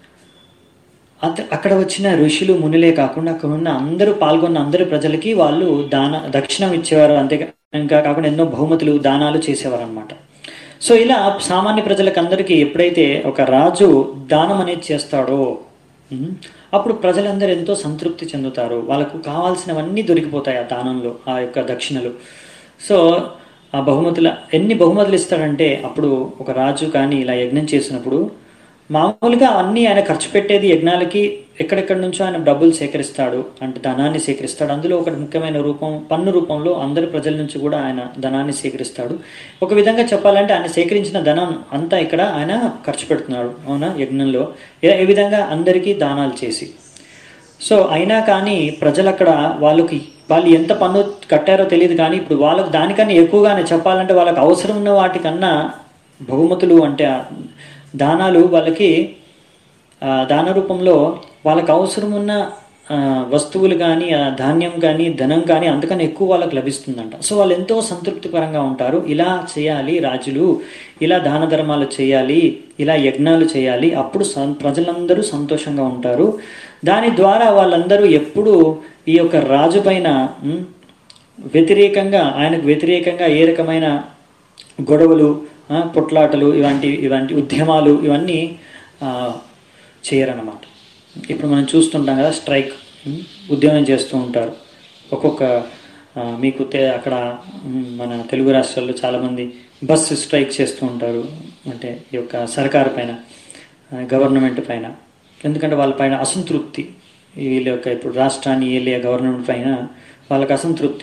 అత- అక్కడ వచ్చిన ఋషులు మునులే కాకుండా అక్కడ ఉన్న అందరూ పాల్గొన్న అందరు ప్రజలకి వాళ్ళు దాన దక్షిణం ఇచ్చేవారు అంతే ఇంకా కాకుండా ఎన్నో బహుమతులు దానాలు చేసేవారు అనమాట సో ఇలా సామాన్య ప్రజలకు అందరికీ ఎప్పుడైతే ఒక రాజు దానం అనేది చేస్తాడో ఉమ్, అప్పుడు ప్రజలందరూ ఎంతో సంతృప్తి చెందుతారు వాళ్ళకు కావాల్సినవన్నీ దొరికిపోతాయి ఆ దానంలో ఆ యొక్క దక్షిణలు సో ఆ బహుమతుల ఎన్ని బహుమతులు ఇస్తాడంటే అప్పుడు ఒక రాజు కానీ ఇలా యజ్ఞం చేసినప్పుడు మామూలుగా అన్నీ ఆయన ఖర్చు పెట్టేది యజ్ఞాలకి ఎక్కడెక్కడి నుంచో ఆయన డబ్బులు సేకరిస్తాడు అంటే ధనాన్ని సేకరిస్తాడు అందులో ఒకటి ముఖ్యమైన రూపం పన్ను రూపంలో అందరి ప్రజల నుంచి కూడా ఆయన ధనాన్ని సేకరిస్తాడు ఒక విధంగా చెప్పాలంటే ఆయన సేకరించిన ధనం అంతా ఇక్కడ ఆయన ఖర్చు పెడుతున్నాడు అవునా యజ్ఞంలో ఏ ఏ విధంగా అందరికీ దానాలు చేసి సో అయినా కానీ ప్రజలు అక్కడ వాళ్ళకి వాళ్ళు ఎంత పన్ను కట్టారో తెలియదు కానీ ఇప్పుడు వాళ్ళకు దానికన్నా ఎక్కువగానే చెప్పాలంటే వాళ్ళకి అవసరం ఉన్న వాటికన్నా బహుమతులు అంటే ఆ దానాలు వాళ్ళకి ఆ, దాన రూపంలో వాళ్ళకి అవసరం ఉన్న ఆ, వస్తువులు కానీ ఆ ధాన్యం కానీ ధనం కానీ అంతకన్నా ఎక్కువ వాళ్ళకి లభిస్తుందంట సో వాళ్ళు ఎంతో సంతృప్తికరంగా ఉంటారు ఇలా చేయాలి రాజులు ఇలా దాన ధర్మాలు చేయాలి ఇలా యజ్ఞాలు చేయాలి అప్పుడు సం- ప్రజలందరూ సంతోషంగా ఉంటారు దాని ద్వారా వాళ్ళందరూ ఎప్పుడు ఈ యొక్క రాజు పైన ఉమ్, వ్యతిరేకంగా ఆయనకు వ్యతిరేకంగా ఏ రకమైన గొడవలు ఆ, పొట్లాటలు ఇలాంటి ఇలాంటి ఉద్యమాలు ఇవన్నీ ఆ, చేయరన్నమాట ఇప్పుడు మనం చూస్తుంటాం కదా స్ట్రైక్ ఉమ్, ఉద్యమం చేస్తూ ఉంటారు ఒక్కొక్క ఆ, మీకు తె- అక్కడ ఉమ్, మన తెలుగు రాష్ట్రాల్లో చాలామంది బస్సు స్ట్రైక్ చేస్తూ ఉంటారు అంటే ఈ యొక్క సర్కారు పైన ఆ, గవర్నమెంట్ పైన ఎందుకంటే వాళ్ళ పైన అసంతృప్తి వీళ్ళ యొక్క ఇప్పుడు రాష్ట్రాన్ని ఏలే గవర్నమెంట్ పైన వాళ్ళకి అసంతృప్తి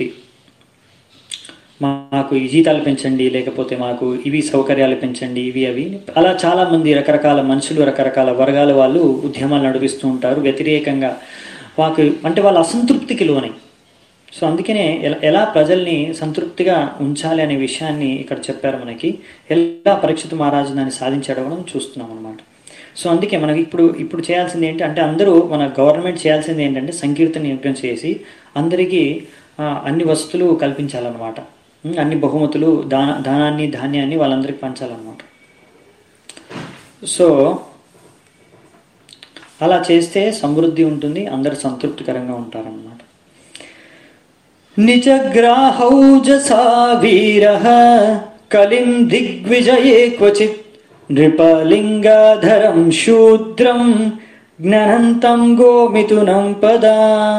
మాకు ఈ జీతాలు పెంచండి లేకపోతే మాకు ఇవి సౌకర్యాలు పెంచండి ఇవి అవి అలా చాలా మంది రకరకాల మనుషులు రకరకాల వర్గాల వాళ్ళు ఉద్యమాలు నడిపిస్తూ ఉంటారు వ్యతిరేకంగా మాకు అంటే వాళ్ళ అసంతృప్తికి లోనై సో అందుకనే ఎలా ఎలా ప్రజల్ని సంతృప్తిగా ఉంచాలి అనే విషయాన్ని ఇక్కడ చెప్పారు మనకి ఎలా పరీక్షిత మహారాజు దాన్ని సాధించాడో మనం చూస్తున్నాం అనమాట సో అందుకే మనకి ఇప్పుడు ఇప్పుడు చేయాల్సింది ఏంటి అంటే అందరూ మన గవర్నమెంట్ చేయాల్సింది ఏంటంటే సంకీర్తన యజ్ఞం చేసి అందరికీ ఆ, అన్ని వస్తువులు కల్పించాలన్నమాట ఉం, అన్ని బహుమతులు దాన దానాన్ని ధాన్యాన్ని వాళ్ళందరికీ పంచాలన్నమాట సో అలా చేస్తే సమృద్ధి ఉంటుంది అందరు సంతృప్తికరంగా ఉంటారన్నమాట నిజగ్రాహౌజసా వీర కలిం దిగ్విజయే క్వచిత్ నృపలింగాధరం శూద్రం జ్ఞనంతం గోమిథునం పదా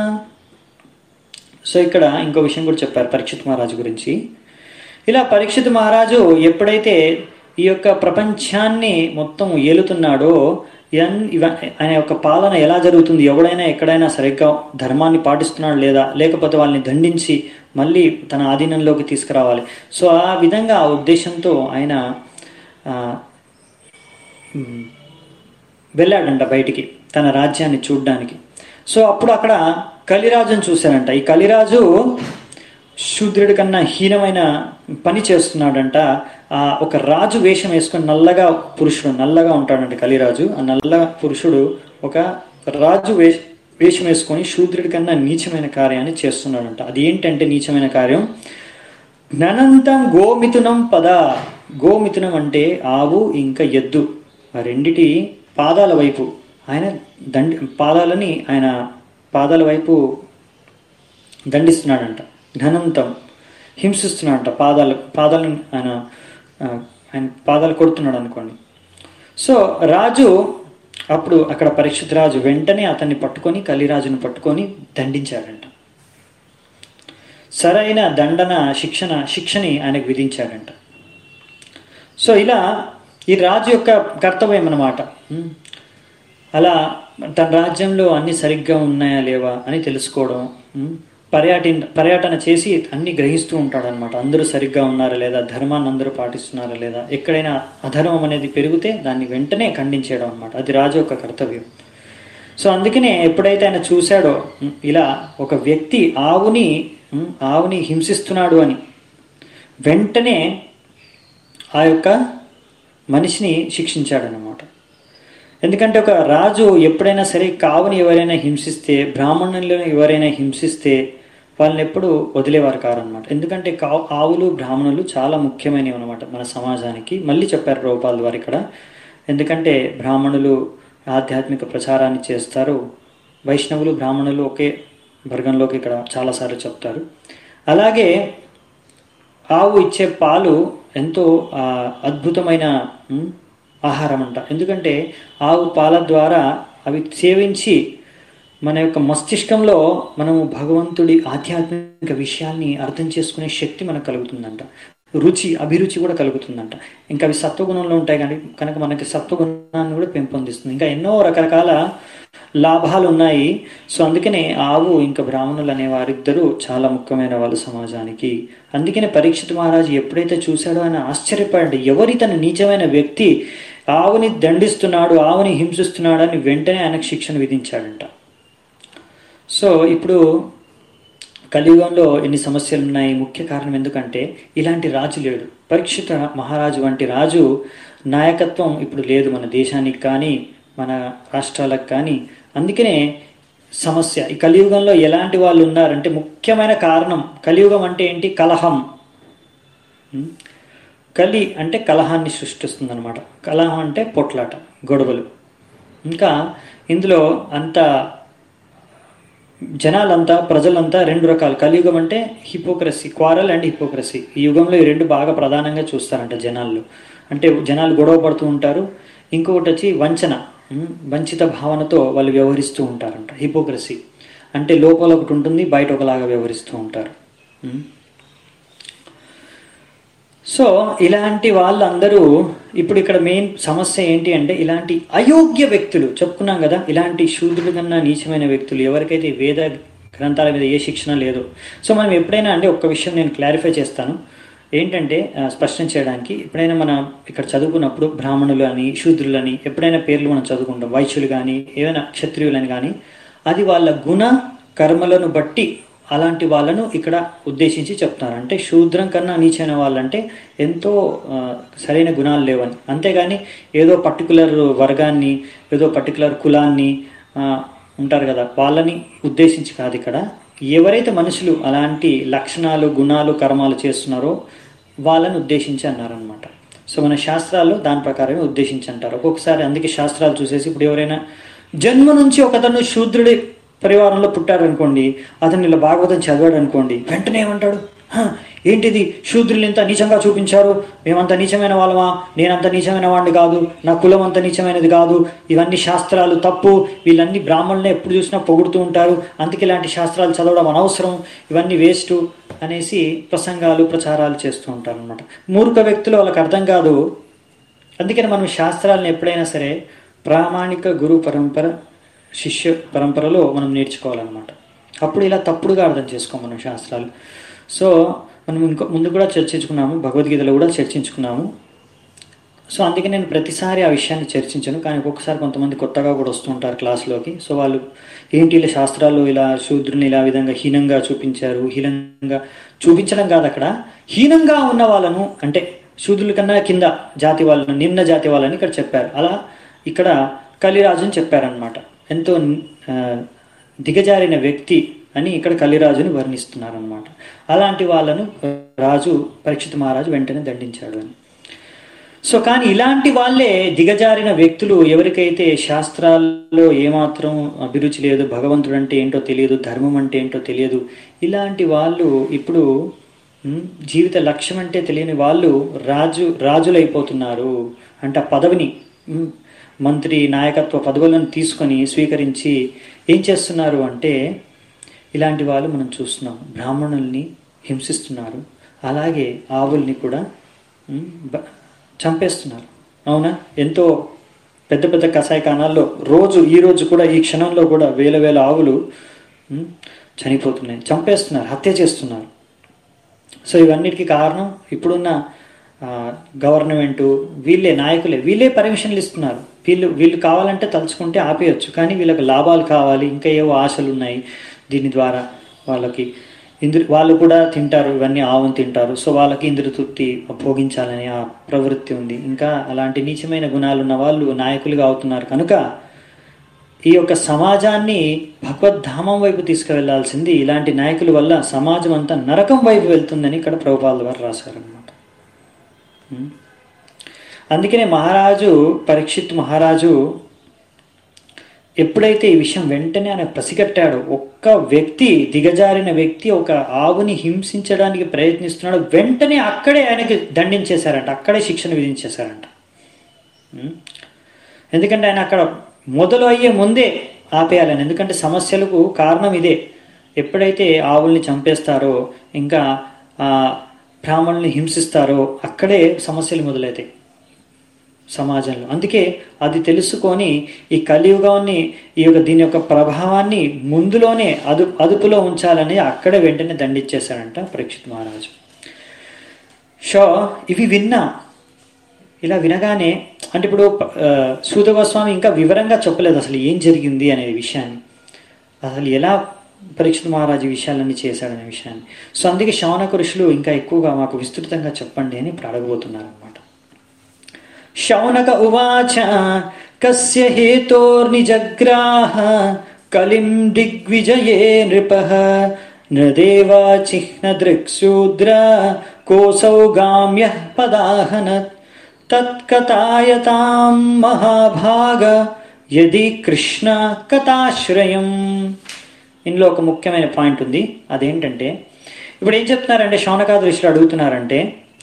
సో ఇక్కడ ఇంకో విషయం కూడా చెప్పారు పరీక్షిత్ మహారాజు గురించి ఇలా పరీక్షిత్ మహారాజు ఎప్పుడైతే ఈ యొక్క ప్రపంచాన్ని మొత్తం ఏలుతున్నాడో ఇవన్- ఇవ- ఆయన యొక్క పాలన ఎలా జరుగుతుంది ఎవడైనా ఎక్కడైనా సరిగ్గా ధర్మాన్ని పాటిస్తున్నాడు లేదా లేకపోతే వాళ్ళని దండించి మళ్ళీ తన ఆధీనంలోకి తీసుకురావాలి సో ఆ విధంగా ఆ ఉద్దేశంతో ఆయన ఆ, మ్, వెళ్ళాడంట బయటికి తన రాజ్యాన్ని చూడ్డానికి సో అప్పుడు అక్కడ కలిరాజును చూశారంట ఈ కలిరాజు శూద్రుడి కన్నా హీనమైన పని చేస్తున్నాడంట ఆ ఒక రాజు వేషం వేసుకొని నల్లగా పురుషుడు నల్లగా ఉంటాడంట కలిరాజు ఆ నల్ల పురుషుడు ఒక రాజు వేష వేషం వేసుకొని శూద్రుడి కన్నా నీచమైన కార్యాన్ని చేస్తున్నాడంట అది ఏంటంటే నీచమైన కార్యం జ్ఞనంతం గోమిథునం పద గోమిథునం అంటే ఆవు ఇంకా ఎద్దు ఆ రెండిటి పాదాల వైపు ఆయన దండి పాదాలని ఆయన పాదాల వైపు దండిస్తున్నాడంట ఘనంతం హింసిస్తున్నాడంట పాదాలు పాదాలను ఆయన ఆ, ఆయన పాదాలు కొడుతున్నాడు అనుకోండి సో రాజు అప్పుడు అక్కడ పరీక్షిత్ రాజు వెంటనే అతన్ని పట్టుకొని కలిరాజును పట్టుకొని దండించాడంట సరైన దండన శిక్షణ శిక్షని ఆయనకు విధించాడంట సో ఇలా ఈ రాజు యొక్క కర్తవ్యం అన్నమాట ఉమ్. అలా తన రాజ్యంలో అన్ని సరిగ్గా ఉన్నాయా లేవా అని తెలుసుకోవడం ఉమ్. పర్యాటన పర్యటన చేసి అన్ని గ్రహిస్తూ ఉంటాడనమాట అందరూ సరిగ్గా ఉన్నారా లేదా ధర్మాన్ని అందరూ పాటిస్తున్నారా లేదా ఎక్కడైనా అధర్మం అనేది పెరిగితే దాన్ని వెంటనే ఖండించేయడం అనమాట అది రాజు యొక్క కర్తవ్యం సో అందుకనే ఎప్పుడైతే ఆయన చూశాడో ఉమ్, ఇలా ఒక వ్యక్తి ఆవుని ఉమ్, ఆవుని హింసిస్తున్నాడు అని వెంటనే ఆ యొక్క మనిషిని శిక్షించాడనమాట ఎందుకంటే ఒక రాజు ఎప్పుడైనా సరే కావుని ఎవరైనా హింసిస్తే బ్రాహ్మణులను ఎవరైనా హింసిస్తే వాళ్ళని ఎప్పుడు వదిలేవారు కారనమాట ఎందుకంటే కావు ఆవులు బ్రాహ్మణులు చాలా ముఖ్యమైనవి అనమాట మన సమాజానికి మళ్ళీ చెప్పారు రూపాల్ వారు ఇక్కడ ఎందుకంటే బ్రాహ్మణులు ఆధ్యాత్మిక ప్రచారాన్ని చేస్తారు వైష్ణవులు బ్రాహ్మణులు ఒకే వర్గంలోకి ఇక్కడ చాలాసార్లు చెప్తారు అలాగే ఆవు ఇచ్చే పాలు ఎంతో ఆ, అద్భుతమైన ఉమ్, ఆహారం అంట ఎందుకంటే ఆవు పాల ద్వారా అవి సేవించి మన యొక్క మస్తిష్కంలో మనము భగవంతుడి ఆధ్యాత్మిక విషయాల్ని అర్థం చేసుకునే శక్తి మనకు కలుగుతుందంట రుచి అభిరుచి కూడా కలుగుతుందంట ఇంకా అవి సత్వగుణంలో ఉంటాయి కానీ కనుక మనకి సత్వగుణాన్ని కూడా పెంపొందిస్తుంది ఇంకా ఎన్నో రకరకాల లాభాలు ఉన్నాయి సో అందుకనే ఆవు ఇంకా బ్రాహ్మణులు అనే వారిద్దరూ చాలా ముఖ్యమైన వాళ్ళు సమాజానికి అందుకనే పరీక్షిత్ మహారాజు ఎప్పుడైతే చూశాడో ఆయన ఆశ్చర్యపడ్డాడు ఎవరి తన నీచమైన వ్యక్తి ఆవుని దండిస్తున్నాడు ఆవుని హింసిస్తున్నాడు అని వెంటనే ఆయనకు శిక్షణ విధించాడంట సో ఇప్పుడు కలియుగంలో ఎన్ని సమస్యలు ఉన్నాయి ముఖ్య కారణం ఎందుకంటే ఇలాంటి రాజు లేడు పరీక్షిత మహారాజు వంటి రాజు నాయకత్వం ఇప్పుడు లేదు మన దేశానికి కానీ మన రాష్ట్రాలకు కానీ అందుకనే సమస్య ఈ కలియుగంలో ఎలాంటి వాళ్ళు ఉన్నారంటే ముఖ్యమైన కారణం కలియుగం అంటే ఏంటి కలహం ఉం? కలి అంటే కలహాన్ని సృష్టిస్తుంది అనమాట కలహం అంటే పొట్లాట గొడవలు ఇంకా ఇందులో అంత జనాలంతా ప్రజలంతా రెండు రకాలు కలియుగం అంటే హిపోక్రసీ క్వారల్ అండ్ హిపోక్రసీ ఈ యుగంలో ఈ రెండు బాగా ప్రధానంగా చూస్తారంట జనాల్లో అంటే జనాలు గొడవ పడుతూ ఉంటారు ఇంకొకటి వచ్చి వంచన ఉమ్, వంచిత భావనతో వాళ్ళు వ్యవహరిస్తూ ఉంటారంట హిపోక్రసీ అంటే లోపల ఒకటి ఉంటుంది బయట ఒకలాగా వ్యవహరిస్తూ ఉంటారు ఉమ్. సో ఇలాంటి వాళ్ళందరూ ఇప్పుడు ఇక్కడ మెయిన్ సమస్య ఏంటి అంటే ఇలాంటి అయోగ్య వ్యక్తులు చెప్పుకున్నాం కదా ఇలాంటి శూద్రుల కన్నా నీచమైన వ్యక్తులు ఎవరికైతే వేద గ్రంథాల మీద ఏ శిక్షణ లేదో సో మనం ఎప్పుడైనా అంటే ఒక్క విషయం నేను క్లారిఫై చేస్తాను ఏంటంటే ఆ, స్పష్టం చేయడానికి ఎప్పుడైనా మనం ఇక్కడ చదువుకున్నప్పుడు బ్రాహ్మణులు అని శూద్రులని ఎప్పుడైనా పేర్లు మనం చదువుకుంటాం వైశ్యులు కానీ ఏమైనా క్షత్రియులని కానీ అది వాళ్ళ గుణ కర్మలను బట్టి అలాంటి వాళ్ళను ఇక్కడ ఉద్దేశించి చెప్తున్నారు అంటే శూద్రం కన్నా నీచైన వాళ్ళంటే ఎంతో ఆ, సరైన గుణాలు లేవని అంతేగాని ఏదో పర్టికులర్ వర్గాన్ని ఏదో పర్టికులర్ కులాన్ని ఆ, ఉంటారు కదా వాళ్ళని ఉద్దేశించి కాదు ఇక్కడ ఎవరైతే మనుషులు అలాంటి లక్షణాలు గుణాలు కర్మాలు చేస్తున్నారో వాళ్ళని ఉద్దేశించి అన్నారనమాట సో మన శాస్త్రాల్లో దాని ప్రకారమే ఉద్దేశించి అంటారు ఒక్కొక్కసారి అందుకే శాస్త్రాలు చూసేసి ఇప్పుడు ఎవరైనా జన్మ నుంచి ఒకతను శూద్రుడి పరివారంలో పుట్టాడు అనుకోండి అతను ఇలా భాగవతం చదివాడు అనుకోండి వెంటనే ఏమంటాడు "హ, ఏంటిది శూద్రులు ఇంత నీచంగా చూపించారు మేమంత నీచమైన వాళ్ళమా నేనంత నీచమైన వాడిని కాదు నా కులం అంత నీచమైనది కాదు ఇవన్నీ శాస్త్రాలు తప్పు వీళ్ళన్ని బ్రాహ్మణులే ఎప్పుడు చూసినా పొగుడుతూ ఉంటారు అందుకే ఇలాంటి శాస్త్రాలు చదవడం అనవసరం ఇవన్నీ వేస్ట్ అనేసి ప్రసంగాలు ప్రచారాలు చేస్తూ ఉంటారు అనమాట మూర్ఖ వ్యక్తులు వాళ్ళకి అర్థం కాదు అందుకని మనం శాస్త్రాలను ఎప్పుడైనా సరే ప్రామాణిక గురు పరంపర శిష్య పరంపరలో మనం నేర్చుకోవాలన్నమాట అప్పుడు ఇలా తప్పుడుగా అర్థం చేసుకోం మనం శాస్త్రాలు సో మనం ఇంకో ముందు కూడా చర్చించుకున్నాము భగవద్గీతలో కూడా చర్చించుకున్నాము సో అందుకే నేను ప్రతిసారి ఆ విషయాన్ని చర్చించను కానీ ఒక్కొక్కసారి కొంతమంది కొత్తగా కూడా వస్తూ ఉంటారు క్లాస్లోకి సో వాళ్ళు ఏంటి ఇలా శాస్త్రాలు ఇలా శూద్రుని ఇలా విధంగా హీనంగా చూపించారు హీనంగా చూపించడం కాదు అక్కడ హీనంగా ఉన్న వాళ్ళను అంటే శూద్రుల కన్నా కింద జాతి వాళ్ళను నిమ్న జాతి వాళ్ళని ఇక్కడ చెప్పారు అలా ఇక్కడ కలిరాజుని చెప్పారనమాట ఎంతో ఆ, దిగజారిన వ్యక్తి అని ఇక్కడ కలిరాజుని వర్ణిస్తున్నారనమాట అలాంటి వాళ్ళను రాజు పరీక్షిత్ మహారాజు వెంటనే దండించాడు అని సో కానీ ఇలాంటి వాళ్ళే దిగజారిన వ్యక్తులు ఎవరికైతే శాస్త్రాల్లో ఏమాత్రం అభిరుచి లేదు భగవంతుడు అంటే ఏంటో తెలియదు ధర్మం అంటే ఏంటో తెలియదు ఇలాంటి వాళ్ళు ఇప్పుడు ఉమ్, జీవిత లక్ష్యం అంటే తెలియని వాళ్ళు రాజు రాజులైపోతున్నారు అంటే ఆ పదవిని ఉమ్, మంత్రి నాయకత్వ పదవులను తీసుకొని స్వీకరించి ఏం చేస్తున్నారు అంటే ఇలాంటి వాళ్ళు మనం చూస్తున్నాం బ్రాహ్మణుల్ని హింసిస్తున్నారు అలాగే ఆవుల్ని కూడా ఉమ్, బ- చంపేస్తున్నారు అవునా ఎంతో పెద్ద పెద్ద కషాయఖానాల్లో రోజు ఈ రోజు కూడా ఈ క్షణంలో కూడా వేల వేల ఆవులు ఉమ్, చనిపోతున్నాయి చంపేస్తున్నారు హత్య చేస్తున్నారు సో ఇవన్నిటికీ కారణం ఇప్పుడున్న గవర్నమెంట్ వీళ్ళే నాయకులే వీళ్ళే పర్మిషన్లు ఇస్తున్నారు వీళ్ళు వీళ్ళు కావాలంటే తలుచుకుంటే ఆపేయచ్చు కానీ వీళ్ళకి లాభాలు కావాలి ఇంకా ఏవో ఆశలు ఉన్నాయి దీని ద్వారా వాళ్ళకి ఇంద్రు వాళ్ళు కూడా తింటారు ఇవన్నీ ఆవును తింటారు సో వాళ్ళకి ఇంద్ర తృప్తి భోగించాలని ఆ ప్రవృత్తి ఉంది ఇంకా అలాంటి నీచమైన గుణాలు ఉన్న వాళ్ళు నాయకులుగా అవుతున్నారు కనుక ఈ యొక్క సమాజాన్ని భగవద్ధామం వైపు తీసుకువెళ్లాల్సింది ఇలాంటి నాయకుల వల్ల సమాజం అంతా నరకం వైపు వెళ్తుందని ఇక్కడ ప్రభుపాల వారు రాశారనమాట ఉం? అందుకనే మహారాజు పరీక్షిత్ మహారాజు ఎప్పుడైతే ఈ విషయం వెంటనే ఆయన పసిగట్టాడో ఒక్క వ్యక్తి దిగజారిన వ్యక్తి ఒక ఆవుని హింసించడానికి ప్రయత్నిస్తున్నాడు వెంటనే అక్కడే ఆయనకి దండించేశారంట అక్కడే శిక్షణ విధించేశారంట ఉం? ఎందుకంటే ఆయన అక్కడ మొదలు అయ్యే ముందే ఆపేయాలని ఎందుకంటే సమస్యలకు కారణం ఇదే ఎప్పుడైతే ఆవుల్ని చంపేస్తారో ఇంకా ఆ బ్రాహ్మణుల్ని హింసిస్తారో అక్కడే సమస్యలు మొదలవుతాయి సమాజంలో అందుకే అది తెలుసుకొని ఈ కలియుగాన్ని ఈ యొక్క దీని యొక్క ప్రభావాన్ని ముందులోనే అదు అదుపులో ఉంచాలని అక్కడే వెంటనే దండించేశారంట పరీక్షిత్ మహారాజు షో ఇవి విన్నా ఇలా వినగానే అంటే ఇప్పుడు ఆ, సూత గోస్వామి ఇంకా వివరంగా చెప్పలేదు అసలు ఏం జరిగింది అనే విషయాన్ని అసలు ఎలా పరీక్షిత్ మహారాజు ఈ విషయాలన్నీ చేశాడనే విషయాన్ని సో అందుకే శౌనక ఋషులు ఇంకా ఎక్కువగా మాకు విస్తృతంగా చెప్పండి అని ఇప్పుడు అడగబోతున్నారు అనమాట శౌనక ఉవాచ కస్య హేతోర్నిజగ్రాహ కలిం దిగ్విజయే నృప నృదేవా చిహ్న దృక్శూద్ర కోసౌగామ్య పదాహనత్ తత్కథాయతాం మహాభాగ యది కృష్ణ కథాశ్రయం ఇందులో ఒక ముఖ్యమైన పాయింట్ ఉంది అదేంటంటే ఇప్పుడు ఏం చెప్తున్నారంటే శౌనకాద ఋషులు అడుగుతున్నారంటే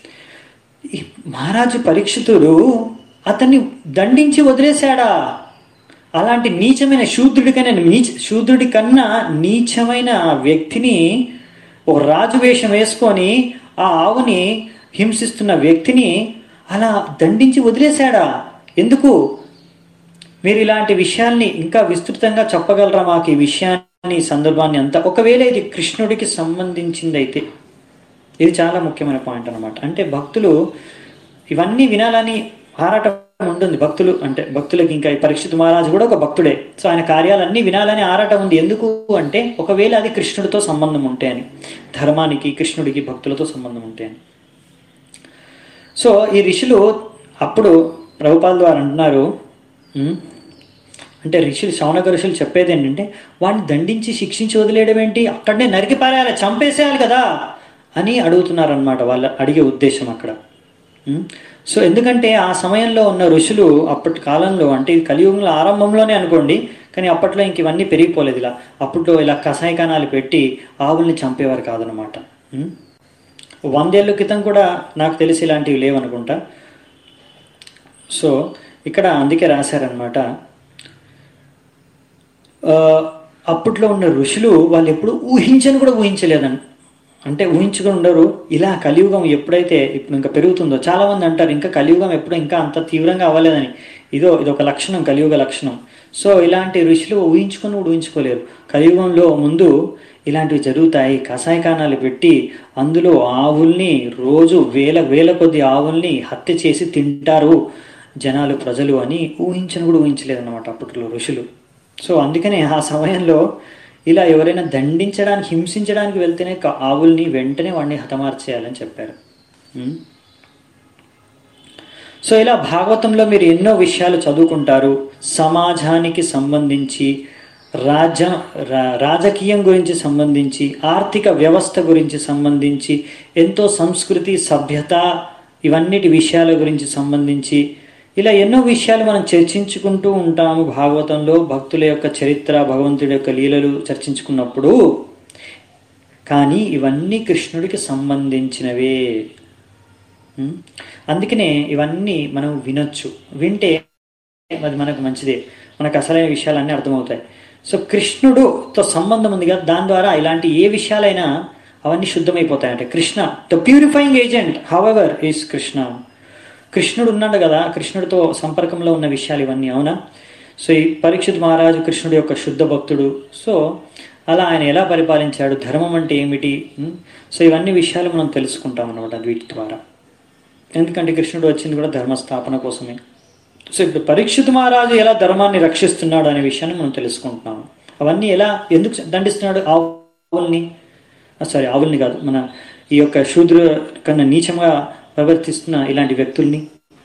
ఈ మహారాజు పరీక్షితుడు అతన్ని దండించి వదిలేశాడా అలాంటి నీచమైన శూద్రుడి కన్నా నీచ శూద్రుడి కన్నా నీచమైన వ్యక్తిని ఒక రాజు వేషం వేసుకొని ఆ ఆవుని హింసిస్తున్న వ్యక్తిని అలా దండించి వదిలేశాడా ఎందుకు మీరు ఇలాంటి విషయాల్ని ఇంకా విస్తృతంగా చెప్పగలరా మాకు ఈ విషయాన్ని ఈ సందర్భాన్ని అంతా ఒకవేళ ఇది కృష్ణుడికి సంబంధించింది అయితే ఇది చాలా ముఖ్యమైన పాయింట్ అనమాట అంటే భక్తులు ఇవన్నీ వినాలని ఆరాటం ఉంటుంది భక్తులు అంటే భక్తులకి ఇంకా ఈ పరీక్షిత్ మహారాజు కూడా ఒక భక్తుడే సో ఆయన కార్యాలన్నీ వినాలని ఆరాటం ఉంది ఎందుకు అంటే ఒకవేళ అది కృష్ణుడితో సంబంధం ఉంటే అని ధర్మానికి కృష్ణుడికి భక్తులతో సంబంధం ఉంటే అని సో ఈ ఋషులు అప్పుడు ప్రభుపాల్ ద్వారా అంటున్నారు "ఉమ్, అంటే ఋషులు శౌనక ఋషులు చెప్పేది ఏంటంటే వాడిని దండించి శిక్షించి వదిలేయడం ఏంటి అక్కడనే నరికి పారేయాలి చంపేసేయాలి కదా అని అడుగుతున్నారనమాట వాళ్ళ అడిగే ఉద్దేశం అక్కడ ఉమ్, సో ఎందుకంటే ఆ సమయంలో ఉన్న ఋషులు అప్పటి కాలంలో అంటే ఇది కలియుగంలో ఆరంభంలోనే అనుకోండి కానీ అప్పట్లో ఇంక ఇవన్నీ పెరిగిపోలేదు ఇలా అప్పట్లో ఇలా కషాయకానాలు పెట్టి ఆవుల్ని చంపేవారు కాదనమాట ఉమ్. వందేళ్ల క్రితం కూడా నాకు తెలిసి ఇలాంటివి లేవనుకుంటా సో ఇక్కడ అందుకే రాశారనమాట అప్పట్లో ఉన్న ఋషులు వాళ్ళు ఎప్పుడు ఊహించని కూడా ఊహించలేదని అంటే ఊహించుకుని ఉండరు ఇలా కలియుగం ఎప్పుడైతే ఇప్పుడు ఇంకా పెరుగుతుందో చాలా మంది అంటారు ఇంకా కలియుగం ఎప్పుడు ఇంకా అంత తీవ్రంగా అవ్వలేదని ఇదో ఇది ఒక లక్షణం కలియుగ లక్షణం సో ఇలాంటి ఋషులు ఊహించుకొని కూడా ఊహించుకోలేరు కలియుగంలో ముందు ఇలాంటివి జరుగుతాయి కషాయకానాలు పెట్టి అందులో ఆవుల్ని రోజు వేల వేల కొద్ది ఆవుల్ని హత్య చేసి తింటారు జనాలు ప్రజలు అని ఊహించని కూడా ఊహించలేదన్నమాట అప్పట్లో ఋషులు సో అందుకనే ఆ సమయంలో ఇలా ఎవరైనా దండించడానికి హింసించడానికి వెళ్తేనే క- ఆవుల్ని వెంటనే వాడిని హతమార్చేయాలని చెప్పారు ఉం? సో ఇలా భాగవతంలో మీరు ఎన్నో విషయాలు చదువుకుంటారు సమాజానికి సంబంధించి రాజ్య రా- రాజకీయం గురించి సంబంధించి ఆర్థిక వ్యవస్థ గురించి సంబంధించి ఎంతో సంస్కృతి సభ్యత ఇవన్నిటి విషయాల గురించి సంబంధించి ఇలా ఎన్నో విషయాలు మనం చర్చించుకుంటూ ఉంటాము భాగవతంలో భక్తుల యొక్క చరిత్ర భగవంతుడి యొక్క లీలలు చర్చించుకున్నప్పుడు కానీ ఇవన్నీ కృష్ణుడికి సంబంధించినవే ఉం? అందుకనే ఇవన్నీ మనం వినొచ్చు వింటే అది మనకు మంచిదే మనకు అసలైన విషయాలన్నీ అర్థమవుతాయి సో కృష్ణుడుతో సంబంధం ఉంది కదా దాని ద్వారా ఇలాంటి ఏ విషయాలైనా అవన్నీ శుద్ధమైపోతాయి అంటే Krishna the purifying agent however is Krishna కృష్ణుడు ఉన్నాడు కదా కృష్ణుడితో సంపర్కంలో ఉన్న విషయాలు ఇవన్నీ అవునా సో ఈ పరీక్షిత్ మహారాజు కృష్ణుడి యొక్క శుద్ధ భక్తుడు సో అలా ఆయన ఎలా పరిపాలించాడు ధర్మం అంటే ఏమిటి ఉం? సో ఇవన్నీ విషయాలు మనం తెలుసుకుంటాం అనమాట వీటి ద్వారా ఎందుకంటే కృష్ణుడు వచ్చింది కూడా ధర్మ స్థాపన కోసమే సో ఇప్పుడు పరీక్షిత్ మహారాజు ఎలా ధర్మాన్ని రక్షిస్తున్నాడు అనే విషయాన్ని మనం తెలుసుకుంటున్నాము అవన్నీ ఎలా ఎందుకు దండిస్తున్నాడు ఆవుల్ని సారీ ఆవుల్ని కాదు మన ఈ యొక్క శూద్ర కన్నా నీచంగా ప్రవర్తిస్తున్న ఇలాంటి వ్యక్తుల్ని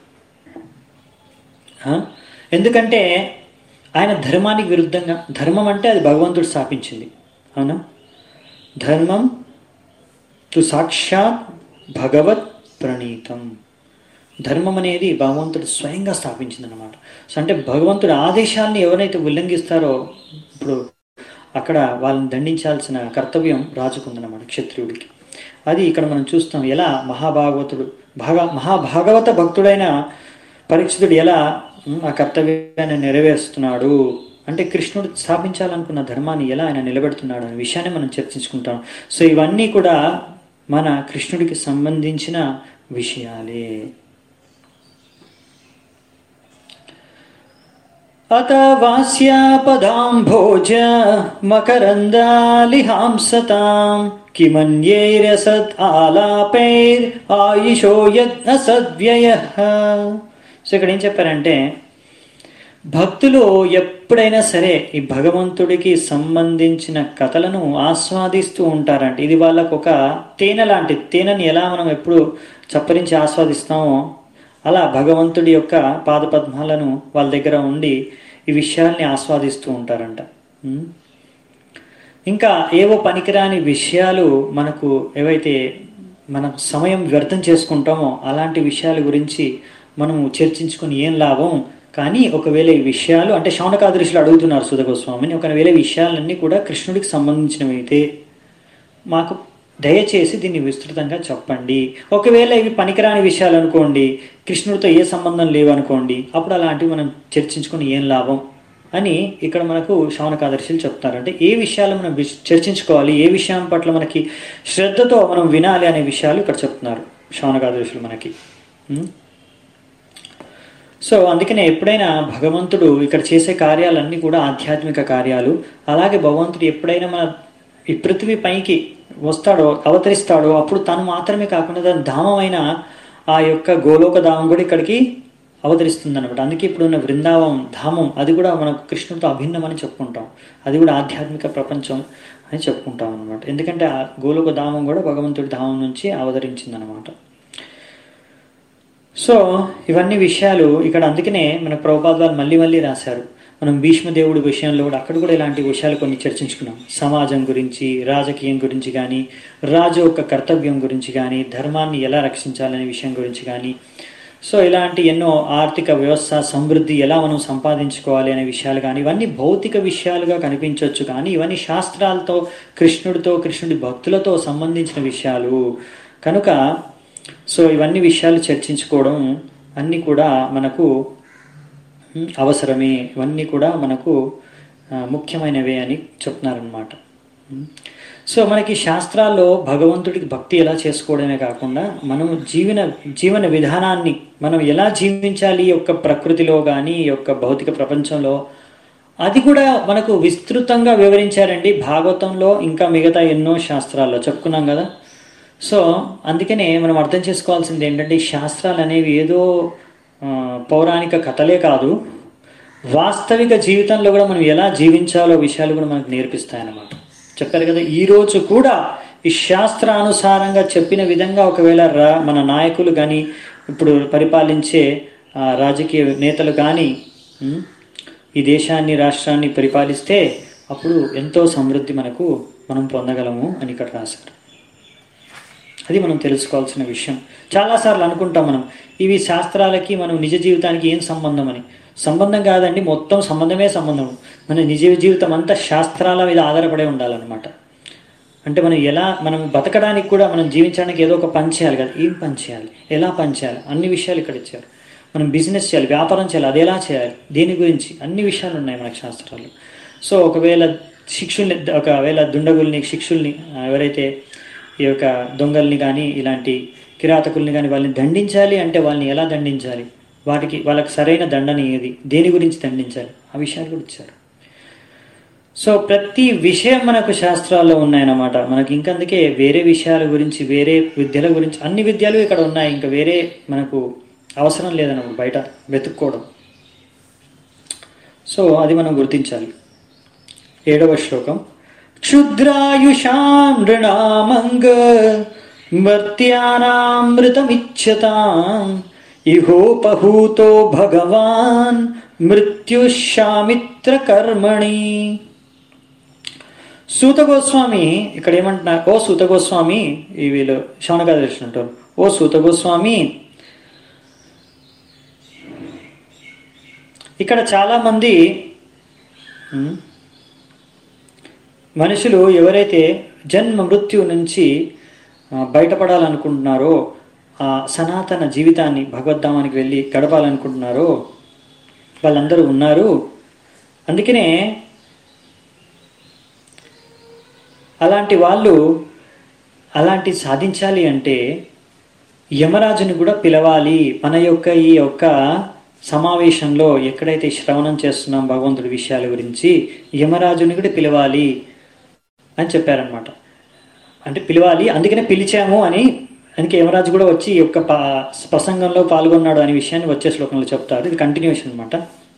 ఆ? ఎందుకంటే ఆయన ధర్మానికి విరుద్ధంగా ధర్మం అంటే అది భగవంతుడు స్థాపించింది అవునా ధర్మం తు సాక్షాత్ భగవత్ ప్రణీతం ధర్మం అనేది భగవంతుడు స్వయంగా స్థాపించింది అనమాట సో అంటే భగవంతుడి ఆదేశాన్ని ఎవరైతే ఉల్లంఘిస్తారో ఇప్పుడు అక్కడ వాళ్ళని దండించాల్సిన కర్తవ్యం రాజుకుందనమాట క్షత్రియుడికి అది ఇక్కడ మనం చూస్తాం ఎలా మహాభాగవతుడు భాగ మహాభాగవత భక్తుడైన పరీక్షితుడు ఎలా ఉమ్, ఆ కర్తవ్యాన్ని నెరవేరుస్తున్నాడు అంటే కృష్ణుడు స్థాపించాలనుకున్న ధర్మాన్ని ఎలా ఆయన నిలబెడుతున్నాడు అనే విషయాన్ని మనం చర్చించుకుంటాం సో ఇవన్నీ కూడా మన కృష్ణుడికి సంబంధించిన విషయాలే అత వాస్యాపదాంభోజ మకరందాలిహాంసతాం కిమన్యైరసత్ ఆలాపైర్ ఆయుషో యద్ అసద్వ్యయ సో ఇక్కడ ఏం చెప్పారంటే భక్తులు ఎప్పుడైనా సరే ఈ భగవంతుడికి సంబంధించిన కథలను ఆస్వాదిస్తూ ఉంటారంట ఇది వాళ్ళకు ఒక తేనె లాంటి తేనెని ఎలా మనం ఎప్పుడు చప్పరించి ఆస్వాదిస్తామో అలా భగవంతుడి యొక్క పాదపద్మాలను వాళ్ళ దగ్గర ఉండి ఈ విషయాల్ని ఆస్వాదిస్తూ ఉంటారంట ఉం? ఇంకా ఏవో పనికిరాని విషయాలు మనకు ఏవైతే మనం సమయం వ్యర్థం చేసుకుంటామో అలాంటి విషయాల గురించి మనము చర్చించుకొని ఏం లాభం కానీ ఒకవేళ ఈ విషయాలు అంటే శౌనకాదృశులు అడుగుతున్నారు సుధగోస్వామిని ఒకవేళ ఈ విషయాలన్నీ కూడా కృష్ణుడికి సంబంధించినవైతే మాకు దయచేసి దీన్ని విస్తృతంగా చెప్పండి ఒకవేళ ఇవి పనికిరాని విషయాలు అనుకోండి కృష్ణుడితో ఏ సంబంధం లేవు అనుకోండి అప్పుడు అలాంటివి మనం చర్చించుకొని ఏం లాభం అని ఇక్కడ మనకు శౌనకాదర్శులు చెప్తారు అంటే ఏ విషయాలు మనం విచ్- చర్చించుకోవాలి ఏ విషయం పట్ల మనకి శ్రద్ధతో మనం వినాలి అనే విషయాలు ఇక్కడ చెప్తున్నారు శౌనకాదర్శులు మనకి ఉం? సో అందుకనే ఎప్పుడైనా భగవంతుడు ఇక్కడ చేసే కార్యాలన్నీ కూడా ఆధ్యాత్మిక కార్యాలు అలాగే భగవంతుడు ఎప్పుడైనా మన ఈ పృథ్వీ పైకి వస్తాడో అవతరిస్తాడో అప్పుడు తను మాత్రమే కాకుండా దాని ధామమైన ఆ యొక్క గోలోక ధామం కూడా ఇక్కడికి అవతరిస్తుంది అనమాట అందుకే ఇప్పుడు ఉన్న బృందావం ధామం అది కూడా మనకు కృష్ణుడితో అభిన్నం అని చెప్పుకుంటాం అది కూడా ఆధ్యాత్మిక ప్రపంచం అని చెప్పుకుంటాం అనమాట ఎందుకంటే ఆ గోలోక ధామం కూడా భగవంతుడి ధామం నుంచి అవతరించింది అనమాట సో ఇవన్నీ విషయాలు ఇక్కడ అందుకనే మన ప్రభుపాద వారు మళ్ళీ మళ్ళీ రాశారు మనం భీష్మదేవుడి విషయంలో కూడా అక్కడ కూడా ఇలాంటి విషయాలు కొన్ని చర్చించుకున్నాం సమాజం గురించి రాజకీయం గురించి కానీ రాజు యొక్క కర్తవ్యం గురించి కానీ ధర్మాన్ని ఎలా రక్షించాలనే విషయం గురించి కానీ సో ఇలాంటి ఎన్నో ఆర్థిక వ్యవస్థ సమృద్ధి ఎలా మనం సంపాదించుకోవాలి అనే విషయాలు కానీ ఇవన్నీ భౌతిక విషయాలుగా కనిపించవచ్చు కానీ ఇవన్నీ శాస్త్రాలతో కృష్ణుడితో కృష్ణుడి భక్తులతో సంబంధించిన విషయాలు కనుక సో ఇవన్నీ విషయాలు చర్చించుకోవడం అన్నీ కూడా మనకు ఉమ్, అవసరమే ఇవన్నీ కూడా మనకు ఆ, ముఖ్యమైనవే అని చెప్తున్నారనమాట సో మనకి శాస్త్రాల్లో భగవంతుడికి భక్తి ఎలా చేసుకోవడమే కాకుండా మనం జీవన జీవన విధానాన్ని మనం ఎలా జీవించాలి ఈ యొక్క ప్రకృతిలో కానీ ఈ యొక్క భౌతిక ప్రపంచంలో అది కూడా మనకు విస్తృతంగా వివరించారండి భాగవతంలో ఇంకా మిగతా ఎన్నో శాస్త్రాల్లో చెప్పుకున్నాం కదా సో అందుకనే మనం అర్థం చేసుకోవాల్సింది ఏంటంటే ఈ శాస్త్రాలు అనేవి ఏదో ఆ, పౌరాణిక కథలే కాదు వాస్తవిక జీవితంలో కూడా మనం ఎలా జీవించాలో విషయాలు కూడా మనకు నేర్పిస్తాయన్నమాట చెప్పారు కదా ఈ రోజు కూడా ఈ శాస్త్రానుసారంగా చెప్పిన విధంగా ఒకవేళ రా మన నాయకులు కానీ ఇప్పుడు పరిపాలించే ఆ, రాజకీయ నేతలు కానీ ఉమ్, ఈ దేశాన్ని రాష్ట్రాన్ని పరిపాలిస్తే అప్పుడు ఎంతో సమృద్ధి మనకు మనం పొందగలము అని ఇక్కడ రాశారు అది మనం తెలుసుకోవాల్సిన విషయం చాలాసార్లు అనుకుంటాం మనం ఇవి శాస్త్రాలకి మనం నిజ జీవితానికి ఏం సంబంధం అని సంబంధం కాదండి మొత్తం సంబంధమే సంబంధం మన నిజ జీవితం అంతా శాస్త్రాల మీద ఆధారపడే ఉండాలన్నమాట అంటే మనం ఎలా మనం బతకడానికి కూడా మనం జీవించడానికి ఏదో ఒక పని చేయాలి కదా ఏం పని చేయాలి ఎలా పని చేయాలి అన్ని విషయాలు ఇక్కడ ఇచ్చారు మనం బిజినెస్ చేయాలి వ్యాపారం చేయాలి అది ఎలా చేయాలి దేని గురించి అన్ని విషయాలు ఉన్నాయి మనకు శాస్త్రాలు సో ఒకవేళ శిక్షుల్ని ఒకవేళ దుండగుల్ని శిక్షుల్ని ఆ, ఎవరైతే ఈ యొక్క దొంగల్ని కానీ ఇలాంటి కిరాతకుల్ని కానీ వాళ్ళని దండించాలి అంటే వాళ్ళని ఎలా దండించాలి వాటికి వాళ్ళకి సరైన దండన ఏది దేని గురించి దండించాలి ఆ విషయాలు కూడా ఇచ్చారు సో ప్రతి విషయం మనకు శాస్త్రాల్లో ఉన్నాయన్నమాట మనకి ఇంకందుకే వేరే విషయాల గురించి వేరే విద్యల గురించి అన్ని విద్యలు ఇక్కడ ఉన్నాయి ఇంకా వేరే మనకు అవసరం లేదన్నమాట బయట వెతుక్కోవడం సో అది మనం గుర్తించాలి ఏడవ శ్లోకం క్షుద్రాయుషాం నృణామంగ మర్త్యానామృతమిచ్చతాం ఇహోపహూతో భగవాన్ మృత్యుశామిత్ర కర్మణి సూత గోస్వామి ఇక్కడ ఏమంటున్నారు ఓ సూత గోస్వామి ఈ వీళ్ళు శవనకాదర్శి అంటారు ఓ సూత గోస్వామి ఇక్కడ చాలా మంది ఉమ్, మనుషులు ఎవరైతే జన్మ మృత్యు నుంచి ఆ, బయటపడాలనుకుంటున్నారో ఆ సనాతన జీవితాన్ని భగవద్ధామానికి వెళ్ళి గడపాలనుకుంటున్నారో వాళ్ళందరూ ఉన్నారు అందుకనే అలాంటి వాళ్ళు అలాంటి సాధించాలి అంటే యమరాజుని కూడా పిలవాలి మన యొక్క ఈ యొక్క సమావేశంలో ఎక్కడైతే శ్రవణం చేస్తున్నాం భగవంతుడి విషయాల గురించి యమరాజుని కూడా పిలవాలి అని చెప్పారనమాట అంటే పిలవాలి అందుకనే పిలిచాము అని అందుకే యమరాజు కూడా వచ్చి ఈ యొక్క పా- ప్రసంగంలో పాల్గొన్నాడు అనే విషయాన్ని వచ్చే శ్లోకంలో చెప్తారు ఇది కంటిన్యూషన్ అనమాట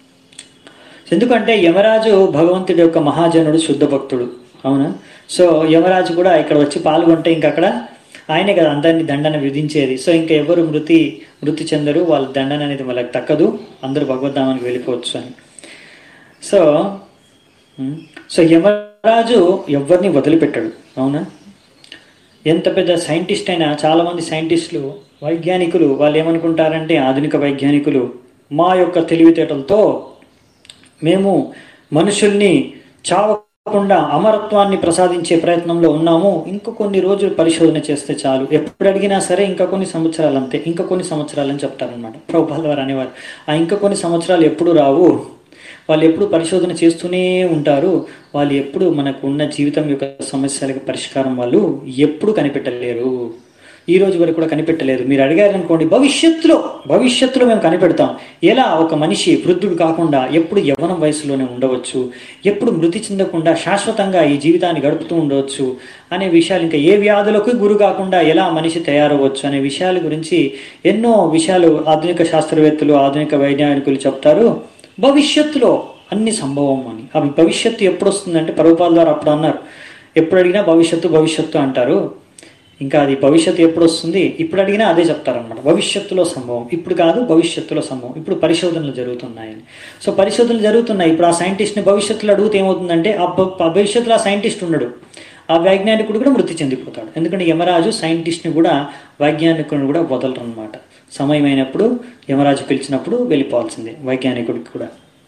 ఎందుకంటే యమరాజు భగవంతుడి యొక్క మహాజనుడు శుద్ధ భక్తుడు అవునా సో యమరాజు కూడా ఇక్కడ వచ్చి పాల్గొంటే ఇంక అక్కడ ఆయనే కదా అందరినీ దండన విధించేది సో ఇంకా ఎవరు మృతి మృతి చెందరు వాళ్ళ దండన అనేది వాళ్ళకి తక్కదు అందరూ భగవద్ధామానికి వెళ్ళిపోవచ్చు అని సో ఉమ్, సో యమరాజు ఎవరిని వదిలిపెట్టాడు అవునా ఎంత పెద్ద సైంటిస్ట్ అయినా చాలా మంది సైంటిస్టులు వైజ్ఞానికులు వాళ్ళు ఏమనుకుంటారంటే ఆధునిక వైజ్ఞానికులు మా యొక్క తెలివితేటలతో మేము మనుషుల్ని చావకుండా అమరత్వాన్ని ప్రసాదించే ప్రయత్నంలో ఉన్నాము ఇంకా కొన్ని రోజులు పరిశోధన చేస్తే చాలు ఎప్పుడు అడిగినా సరే ఇంకా కొన్ని సంవత్సరాలు అంతే ఇంకా కొన్ని సంవత్సరాలు అని చెప్తారనమాట ప్రభుపాల్ వారు అనేవారు ఆ ఇంకా కొన్ని సంవత్సరాలు ఎప్పుడు రావు వాళ్ళు ఎప్పుడు పరిశోధన చేస్తూనే ఉంటారు వాళ్ళు ఎప్పుడు మనకు ఉన్న జీవితం యొక్క సమస్యలకు పరిష్కారం వాళ్ళు ఎప్పుడు కనిపెట్టలేరు ఈ రోజు వరకు కూడా కనిపెట్టలేదు మీరు అడిగారు అనుకోండి భవిష్యత్తులో భవిష్యత్తులో మేము కనిపెడతాం ఎలా ఒక మనిషి వృద్ధుడు కాకుండా ఎప్పుడు యవ్వనం వయసులోనే ఉండవచ్చు ఎప్పుడు మృతి చెందకుండా శాశ్వతంగా ఈ జీవితాన్ని గడుపుతూ ఉండవచ్చు అనే విషయాలు ఇంకా ఏ వ్యాధులకు గురి కాకుండా ఎలా మనిషి తయారవ్వచ్చు అనే విషయాల గురించి ఎన్నో విషయాలు ఆధునిక శాస్త్రవేత్తలు ఆధునిక వైజ్ఞానికులు చెప్తారు భవిష్యత్తులో అన్ని సంభవం అని అవి భవిష్యత్తు ఎప్పుడు వస్తుందంటే పర్వపాల ద్వారా అప్పుడు అన్నారు ఎప్పుడు అడిగినా భవిష్యత్తు భవిష్యత్తు అంటారు ఇంకా అది భవిష్యత్తు ఎప్పుడు వస్తుంది ఇప్పుడు అడిగినా అదే చెప్తారనమాట భవిష్యత్తులో సంభవం ఇప్పుడు కాదు భవిష్యత్తులో సంభవం ఇప్పుడు పరిశోధనలు జరుగుతున్నాయని సో పరిశోధనలు జరుగుతున్నాయి ఇప్పుడు ఆ సైంటిస్ట్ని భవిష్యత్తులో అడిగితే ఏమవుతుందంటే ఆ భ- ఆ భవిష్యత్తులో ఆ సైంటిస్ట్ ఉండడు ఆ వైజ్ఞానికుడు కూడా మృతి చెందిపోతాడు ఎందుకంటే యమరాజు సైంటిస్ట్ని కూడా వైజ్ఞానికుడిని కూడా వదలరు అనమాట సమయం అయినప్పుడు యమరాజు పిలిచినప్పుడు వెళ్ళిపోవాల్సిందే వైజ్ఞానికుడికి కూడా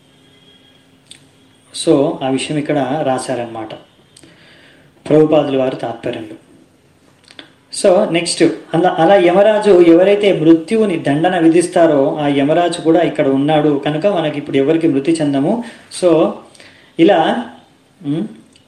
సో ఆ విషయం ఇక్కడ రాశారనమాట ప్రభుపాదుల వారి తాత్పర్యంలో సో నెక్స్ట్ అలా అలా యమరాజు ఎవరైతే మృత్యువుని దండన విధిస్తారో ఆ యమరాజు కూడా ఇక్కడ ఉన్నాడు కనుక మనకి ఇప్పుడు ఎవరికి మృతి చెందము సో ఇలా ఉమ్,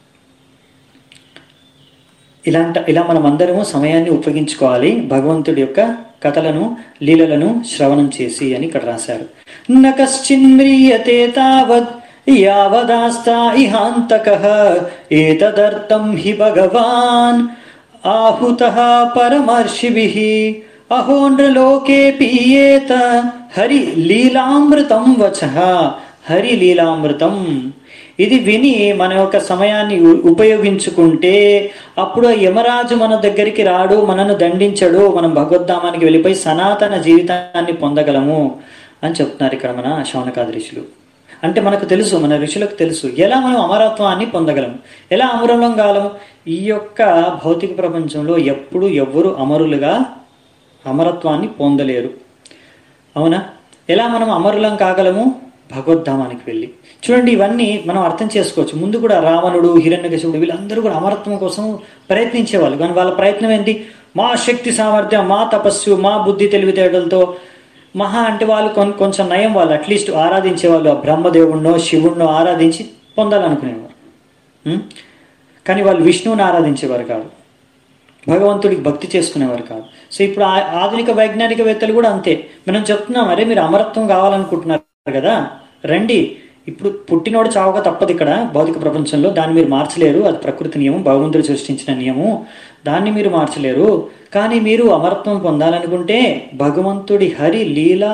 ఇలాంట ఇలా మనం అందరము సమయాన్ని ఉపయోగించుకోవాలి భగవంతుడి యొక్క కథలను లీలలను శ్రవణం చేసి అని ఇక్కడ రాశారు న కశ్చిన్మ్రియతే తావత్ యావదాస్తా ఇహాంతక ఏతదర్థం హి భగవాన్ ఆహుత పరమర్షిభి అహో నృలోకే పీయేత హరి లీలామృతం వచ హరి లీలామృతం ఇది విని మన యొక్క సమయాన్ని ఉ- ఉపయోగించుకుంటే అప్పుడు ఆ యమరాజు మన దగ్గరికి రాడు మనను దండించడు మనం భగవద్ధామానికి వెళ్ళిపోయి సనాతన జీవితాన్ని పొందగలము అని చెప్తున్నారు ఇక్కడ మన శౌనకాది ఋషులు అంటే మనకు తెలుసు మన ఋషులకు తెలుసు ఎలా మనం అమరత్వాన్ని పొందగలం ఎలా అమరులం కాలం ఈ యొక్క భౌతిక ప్రపంచంలో ఎప్పుడు ఎవ్వరు అమరులుగా అమరత్వాన్ని పొందలేరు అవునా ఎలా మనం అమరులం కాగలము భగవద్ధామానికి వెళ్ళి చూడండి ఇవన్నీ మనం అర్థం చేసుకోవచ్చు ముందు కూడా రావణుడు హిరణ్యకశిపుడు వీళ్ళందరూ కూడా అమరత్వం కోసం ప్రయత్నించేవాళ్ళు కానీ వాళ్ళ ప్రయత్నం ఏంటి మా శక్తి సామర్థ్యం మా తపస్సు మా బుద్ధి తెలివితేటలతో మహా అంటే వాళ్ళు కొన్ కొంచెం నయం వాళ్ళు అట్లీస్ట్ ఆరాధించేవాళ్ళు ఆ బ్రహ్మదేవుణ్ణో శివుణ్ణో ఆరాధించి పొందాలనుకునేవారు ఉం? కానీ వాళ్ళు విష్ణువుని ఆరాధించేవారు కాదు భగవంతుడికి భక్తి చేసుకునేవారు కాదు సో ఇప్పుడు ఆ- ఆధునిక వైజ్ఞానికవేత్తలు కూడా అంతే మనం చెప్తున్నాం అరే మీరు అమరత్వం కావాలనుకుంటున్నారు కదా రండి ఇప్పుడు పుట్టినోడు చావక తప్పదు ఇక్కడ భౌతిక ప్రపంచంలో దాన్ని మీరు మార్చలేరు అది ప్రకృతి నియమం భగవంతుడు సృష్టించిన నియమం దాన్ని మీరు మార్చలేరు కానీ మీరు అమరత్వం పొందాలనుకుంటే భగవంతుడి హరి లీలా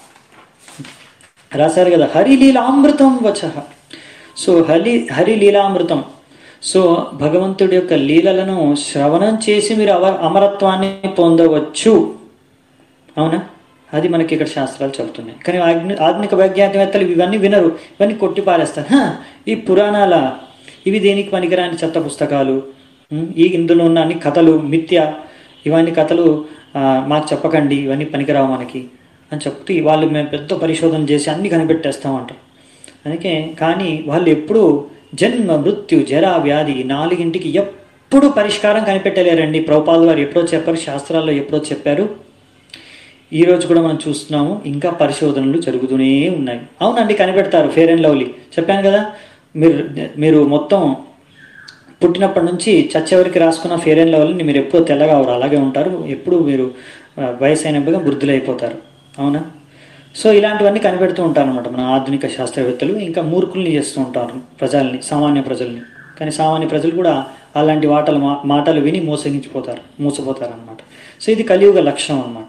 రాశారు కదా హరి లీలామృతం వచ సో హరి హరి లీలామృతం సో భగవంతుడి యొక్క లీలలను శ్రవణం చేసి మీరు అవ అమరత్వాన్ని పొందవచ్చు అవునా అది మనకి ఇక్కడ శాస్త్రాలు చెబుతున్నాయి కానీ ఆగ్ని- ఆధునిక వైజ్ఞానికవేత్తలు ఇవన్నీ వినరు ఇవన్నీ కొట్టి పారేస్తారు "హ, ఈ పురాణాల ఇవి దేనికి పనికిరాని చెత్త పుస్తకాలు ఉం, ఈ ఇందులో ఉన్న అన్ని కథలు మిథ్య ఇవన్నీ కథలు ఆ, మాకు చెప్పకండి ఇవన్నీ పనికిరావు మనకి అని చెప్తూ వాళ్ళు మేము పెద్ద పరిశోధన చేసి అన్ని కనిపెట్టేస్తామంటారు అందుకే కానీ వాళ్ళు ఎప్పుడు జన్మ మృత్యు జర వ్యాధి ఈ నాలుగింటికి ఎప్పుడు పరిష్కారం కనిపెట్టలేరండి ప్రభుపాల్ గారు ఎప్పుడో చెప్పారు శాస్త్రాల్లో ఎప్పుడో చెప్పారు ఈ రోజు కూడా మనం చూస్తున్నాము ఇంకా పరిశోధనలు జరుగుతూనే ఉన్నాయి అవునండి కనిపెడతారు ఫేర్ అండ్ లవ్లీ చెప్పాను కదా మీరు మీరు మొత్తం పుట్టినప్పటి నుంచి చచ్చేవరికి రాసుకున్న ఫేర్ అండ్ లవ్లీని మీరు ఎప్పుడూ తెల్లగా అవరు అలాగే ఉంటారు ఎప్పుడు మీరు ఆ, వయసు అయినప్పుడుగా వృద్ధులు అయిపోతారు అవునా సో ఇలాంటివన్నీ కనిపెడుతూ ఉంటారు అనమాట మన ఆధునిక శాస్త్రవేత్తలు ఇంకా మూర్ఖుల్ని చేస్తూ ఉంటారు ప్రజల్ని సామాన్య ప్రజల్ని కానీ సామాన్య ప్రజలు కూడా అలాంటి వాటలు మా- మాటలు విని మోసగించిపోతారు మోసపోతారు అనమాట సో ఇది కలియుగ లక్ష్యం అనమాట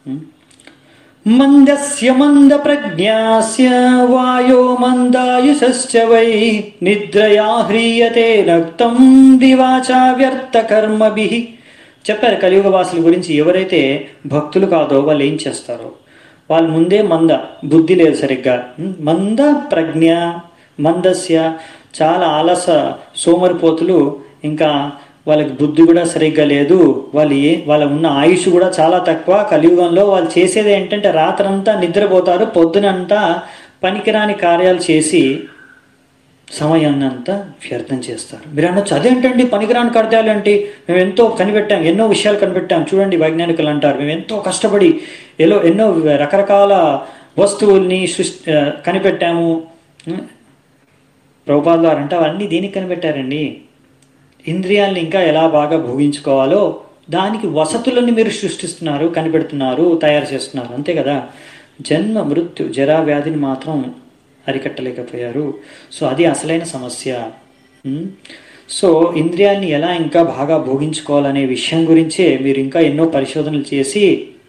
మందస్య మంద ప్రజ్ఞాస్య వాయో మందాయుషశ్చ వై నిద్రయా హ్రీయతే నక్తం దివాచా వ్యర్థ కర్మభి చెప్పారు కలియుగ వాసుల గురించి ఎవరైతే భక్తులు కాదో వాళ్ళు ఏం చేస్తారో వాళ్ళు ముందే మంద బుద్ధి లేదు సరిగ్గా ఉం? మంద ప్రజ్ఞ మందస్య చాలా ఆలస సోమరిపోతులు ఇంకా వాళ్ళకి బుద్ధి కూడా సరిగ్గా లేదు వాళ్ళు ఏ వాళ్ళ ఉన్న ఆయుష్ కూడా చాలా తక్కువ కలియుగంలో వాళ్ళు చేసేది ఏంటంటే రాత్రంతా నిద్రపోతారు పొద్దునంతా పనికిరాని కార్యాలు చేసి సమయాన్ని అంతా వ్యర్థం చేస్తారు మీరు అనొచ్చు అదేంటండి పనికిరాని కార్యాలు ఏంటి మేము ఎంతో కనిపెట్టాం ఎన్నో విషయాలు కనిపెట్టాం చూడండి వైజ్ఞానికులు అంటారు మేము ఎంతో కష్టపడి ఎలో ఎన్నో రకరకాల వస్తువుల్ని సృష్టి ఆ, కనిపెట్టాము ఉం? ప్రభుపాల్ గారు అంటే అవన్నీ దేనికి కనిపెట్టారండి ఇంద్రియాలను ఇంకా ఎలా బాగా భోగించుకోవాలో దానికి వసతులను మీరు సృష్టిస్తున్నారు కనిపెడుతున్నారు తయారు చేస్తున్నారు అంతే కదా జన్మ మృత్యు జరా వ్యాధిని మాత్రం అరికట్టలేకపోయారు సో అది అసలైన సమస్య ఉమ్. సో ఇంద్రియాల్ని ఎలా ఇంకా బాగా భోగించుకోవాలనే విషయం గురించే మీరు ఇంకా ఎన్నో పరిశోధనలు చేసి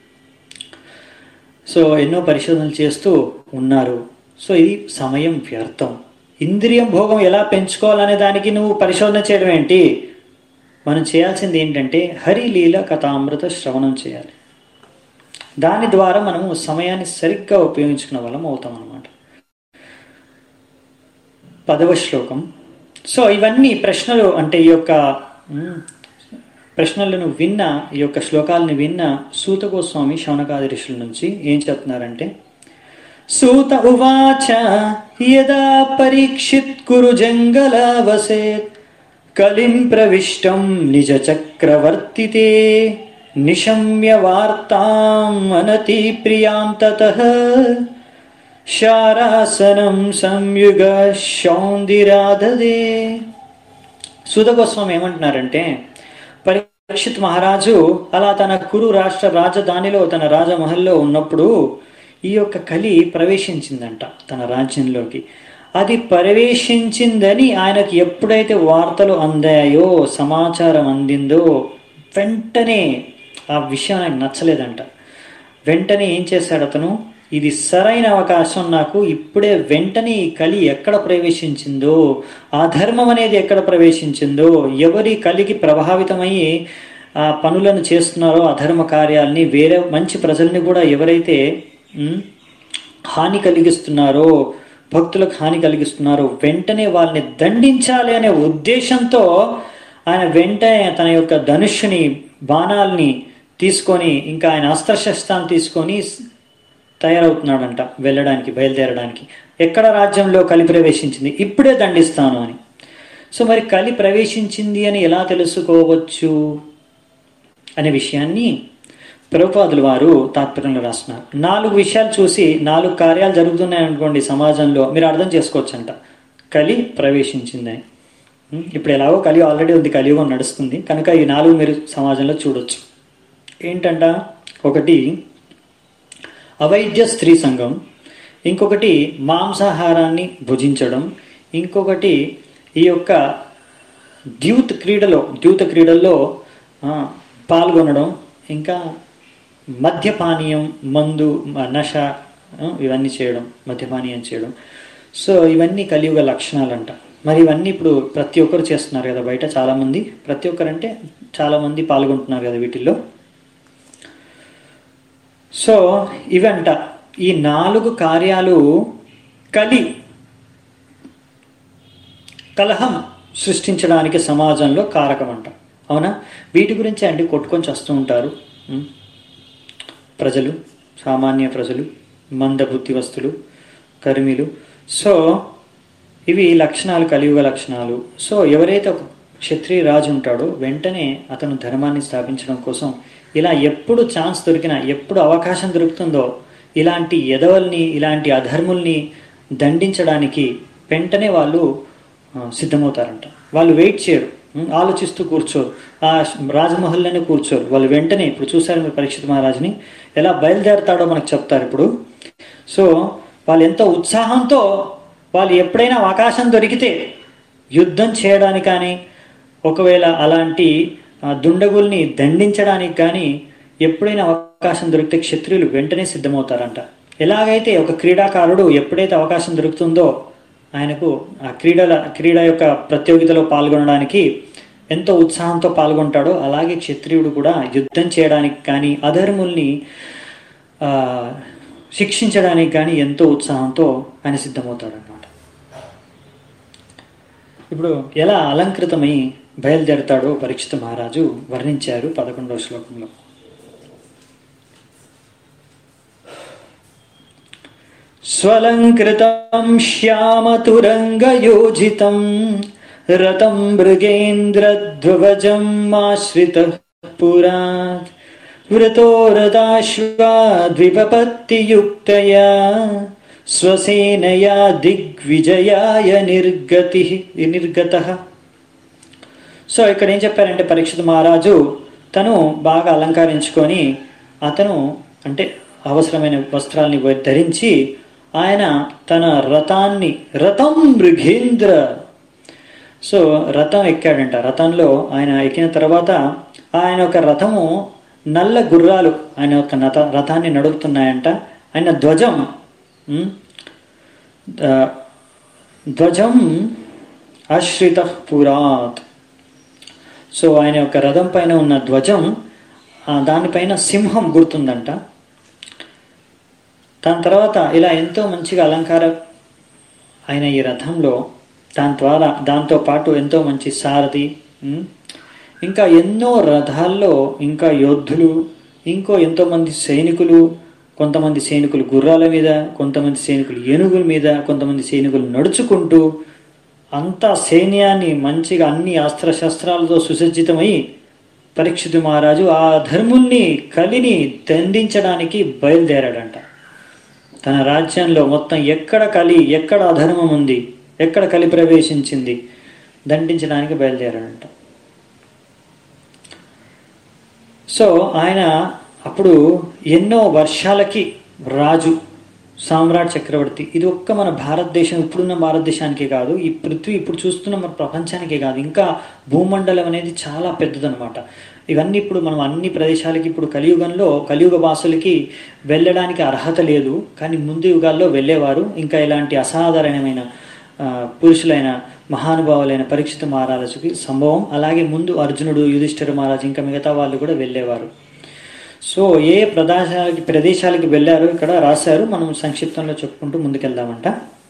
సో ఎన్నో పరిశోధనలు చేస్తూ ఉన్నారు సో ఇది సమయం వ్యర్థం ఇంద్రియం భోగం ఎలా పెంచుకోవాలనే దానికి నువ్వు పరిశోధన చేయడం ఏంటి మనం చేయాల్సింది ఏంటంటే హరి లీల కథామృత శ్రవణం చేయాలి దాని ద్వారా మనము సమయాన్ని సరిగ్గా ఉపయోగించుకున్న వాళ్ళం అవుతాం అన్నమాట పదవ శ్లోకం సో ఇవన్నీ ప్రశ్నలు అంటే ఈ యొక్క మ్, ప్రశ్నలను విన్న ఈ యొక్క శ్లోకాలను విన్న సూత గోస్వామి శౌనకాది ఋషుల నుంచి ఏం చెప్తున్నారంటే సూత ఉవాచ యదా పరీక్షిత్ కురు జంగల వసేత్ కలిం ప్రవిష్టం నిజ చక్రవర్తితే నిశమ్య వార్తాం అనతి ప్రియాం తతః శారాసనం సంయుగ శౌందిరాదదే సుధ గోస్వామి ఏమంటున్నారంటే పరీక్షిత్ మహారాజు అలా తన కురు రాష్ట్ర రాజధానిలో తన రాజమహల్లో ఉన్నప్పుడు ఈ యొక్క కలి ప్రవేశించిందంట తన రాజ్యంలోకి అది ప్రవేశించిందని ఆయనకి ఎప్పుడైతే వార్తలు అందాయో సమాచారం అందిందో వెంటనే ఆ విషయం ఆయనకు నచ్చలేదంట వెంటనే ఏం చేశాడు అతను ఇది సరైన అవకాశం నాకు ఇప్పుడే వెంటనే ఈ కలి ఎక్కడ ప్రవేశించిందో ఆ ధర్మం అనేది ఎక్కడ ప్రవేశించిందో ఎవరి కలికి ప్రభావితమయ్యి ఆ పనులను చేస్తున్నారో అధర్మ కార్యాలని వేరే మంచి ప్రజల్ని కూడా ఎవరైతే ఉమ్, హాని కలిగిస్తున్నారో భక్తులకు హాని కలిగిస్తున్నారో వెంటనే వాళ్ళని దండించాలి అనే ఉద్దేశంతో ఆయన వెంటనే తన యొక్క ధనుష్యుని బాణాల్ని తీసుకొని ఇంకా ఆయన అస్త్రశస్త్రాన్ని తీసుకొని తయారవుతున్నాడంట వెళ్ళడానికి బయలుదేరడానికి ఎక్కడ రాజ్యంలో కలి ప్రవేశించింది ఇప్పుడే దండిస్తాను అని సో మరి కలి ప్రవేశించింది అని ఎలా తెలుసుకోవచ్చు అనే విషయాన్ని ప్రభుపాదులు వారు తాత్పర్యంలో రాస్తున్నారు నాలుగు విషయాలు చూసి నాలుగు కార్యాలు జరుగుతున్నాయి అనుకోండి సమాజంలో మీరు అర్థం చేసుకోవచ్చంట కలి ప్రవేశించిందని ఉం? ఇప్పుడు ఎలాగో కలి ఆల్రెడీ ఉంది కలియుగం నడుస్తుంది కనుక ఈ నాలుగు మీరు సమాజంలో చూడొచ్చు ఏంటంట ఒకటి అవైద్య స్త్రీ సంఘం ఇంకొకటి మాంసాహారాన్ని భుజించడం ఇంకొకటి ఈ యొక్క ద్యూత్ క్రీడలో ద్యూత క్రీడల్లో ఆ, పాల్గొనడం ఇంకా మద్యపానీయం మందు మ- నష ఆ, ఇవన్నీ చేయడం మద్యపానీయం చేయడం సో ఇవన్నీ కలియుగ లక్షణాలంట మరి ఇవన్నీ ఇప్పుడు ప్రతి ఒక్కరు చేస్తున్నారు కదా బయట చాలామంది ప్రతి ఒక్కరంటే చాలామంది పాల్గొంటున్నారు కదా వీటిల్లో సో ఇవంట ఈ నాలుగు కార్యాలు కలి కలహం సృష్టించడానికి సమాజంలో కారకమంట అవునా వీటి గురించి అండి కొట్టుకొని వస్తూ ఉంటారు ఉం? ప్రజలు సామాన్య ప్రజలు మందబుద్ధి వస్తులు కర్మిలు సో ఇవి లక్షణాలు కలియుగ లక్షణాలు సో ఎవరైతే ఒక క్షత్రియ రాజు ఉంటాడో వెంటనే అతను ధర్మాన్ని స్థాపించడం కోసం ఇలా ఎప్పుడు ఛాన్స్ దొరికినా ఎప్పుడు అవకాశం దొరుకుతుందో ఇలాంటి ఎదవల్ని ఇలాంటి అధర్ముల్ని దండించడానికి వెంటనే వాళ్ళు ఆ, సిద్ధమవుతారంట వాళ్ళు వెయిట్ చేయరు ఉం, ఆలోచిస్తూ కూర్చోరు ఆ రాజమహల్లోనే కూర్చోరు వాళ్ళు వెంటనే ఇప్పుడు చూసారు మీరు పరీక్షిత్ మహారాజుని ఎలా బయలుదేరతాడో మనకు చెప్తారు ఇప్పుడు సో వాళ్ళు ఎంతో ఉత్సాహంతో వాళ్ళు ఎప్పుడైనా అవకాశం దొరికితే యుద్ధం చేయడానికి కానీ ఒకవేళ అలాంటి ఆ, దుండగుల్ని దండించడానికి కానీ ఎప్పుడైనా అవకాశం దొరికితే క్షత్రియులు వెంటనే సిద్ధమవుతారంట ఎలాగైతే ఒక క్రీడాకారుడు ఎప్పుడైతే అవకాశం దొరుకుతుందో ఆయనకు ఆ క్రీడల క్రీడ యొక్క ప్రతియోగితలో పాల్గొనడానికి ఎంతో ఉత్సాహంతో పాల్గొంటాడో అలాగే క్షత్రియుడు కూడా యుద్ధం చేయడానికి కానీ అధర్ముల్ని ఆ, శిక్షించడానికి కానీ ఎంతో ఉత్సాహంతో ఆయన సిద్ధమవుతాడు అనమాట ఇప్పుడు ఎలా అలంకృతమై బయలుదేరతాడో పరీక్షిత మహారాజు వర్ణించారు పదకొండవ శ్లోకంలో స్వలంకృతం శ్యామతురంగయోజితం రతం మృగేంద్రధ్వజం ఆశ్రిత పురాత్ వృతో రథాశ్వాద్విపపత్తియుక్తయా స్వసేనయా దిగ్విజయాయ నిర్గతి నిర్గత సో ఇక్కడ ఏం చెప్పారంటే పరీక్షిత్ మహారాజు తను బాగా అలంకరించుకొని అతను అంటే అవసరమైన వస్త్రాల్ని ధరించి ఆయన తన రథాన్ని రథం మృగేంద్ర సో రథం ఎక్కాడంట రథంలో ఆయన ఎక్కిన తర్వాత ఆయన ఒక రథము నల్ల గుర్రాలు ఆయన యొక్క నత రథాన్ని నడుపుతున్నాయంట ఆయన ధ్వజం ఉమ్, ద- ధ్వజం ఆశ్రిత పురాత్ సో ఆయన యొక్క రథం పైన ఉన్న ధ్వజం ఆ దానిపైన సింహం గుర్తుందంట దాని తర్వాత ఇలా ఎంతో మంచిగా అలంకార ఆయన ఈ రథంలో దాని ద్వారా దాంతో పాటు ఎంతో మంచి సారథి ఉమ్, ఇంకా ఎన్నో రథాల్లో ఇంకా యోధులు ఇంకో ఎంతో మంది సైనికులు కొంతమంది సైనికులు గుర్రాల మీద కొంతమంది సైనికులు ఏనుగుల మీద కొంతమంది సైనికులు నడుచుకుంటూ అంతా సైన్యాన్ని మంచిగా అన్ని అస్త్రశస్త్రాలతో సుసజ్జితమై పరీక్షితు మహారాజు ఆ ధర్ముణ్ణి కలిని దండించడానికి బయలుదేరాడంట తన రాజ్యంలో మొత్తం ఎక్కడ కలి ఎక్కడ అధర్మం ఉంది ఎక్కడ కలి ప్రవేశించింది దండించడానికి బయలుదేరాడంట సో ఆయన అప్పుడు ఎన్నో వర్షాలకి రాజు సామ్రాట్ చక్రవర్తి ఇది ఒక్క మన భారతదేశం ఇప్పుడున్న భారతదేశానికే కాదు ఈ పృథ్వీ ఇప్పుడు చూస్తున్న మన ప్రపంచానికే కాదు ఇంకా భూమండలం అనేది చాలా పెద్దదనమాట ఇవన్నీ ఇప్పుడు మనం అన్ని ప్రదేశాలకి ఇప్పుడు కలియుగంలో కలియుగ వాసులకి వెళ్ళడానికి అర్హత లేదు కానీ ముందు యుగాల్లో వెళ్ళేవారు ఇంకా ఇలాంటి అసాధారణమైన ఆ, పురుషులైన మహానుభావులైన పరీక్షిత మహారాజుకి సంభవం అలాగే ముందు అర్జునుడు యుధిష్ఠిర మహారాజు ఇంకా మిగతా వాళ్ళు కూడా వెళ్ళేవారు సో ఏ ప్రదేశాలకి ప్రదేశాలకి వెళ్ళారో ఇక్కడ రాశారు మనం సంక్షిప్తంలో చెప్పుకుంటూ ముందుకెళ్దామంట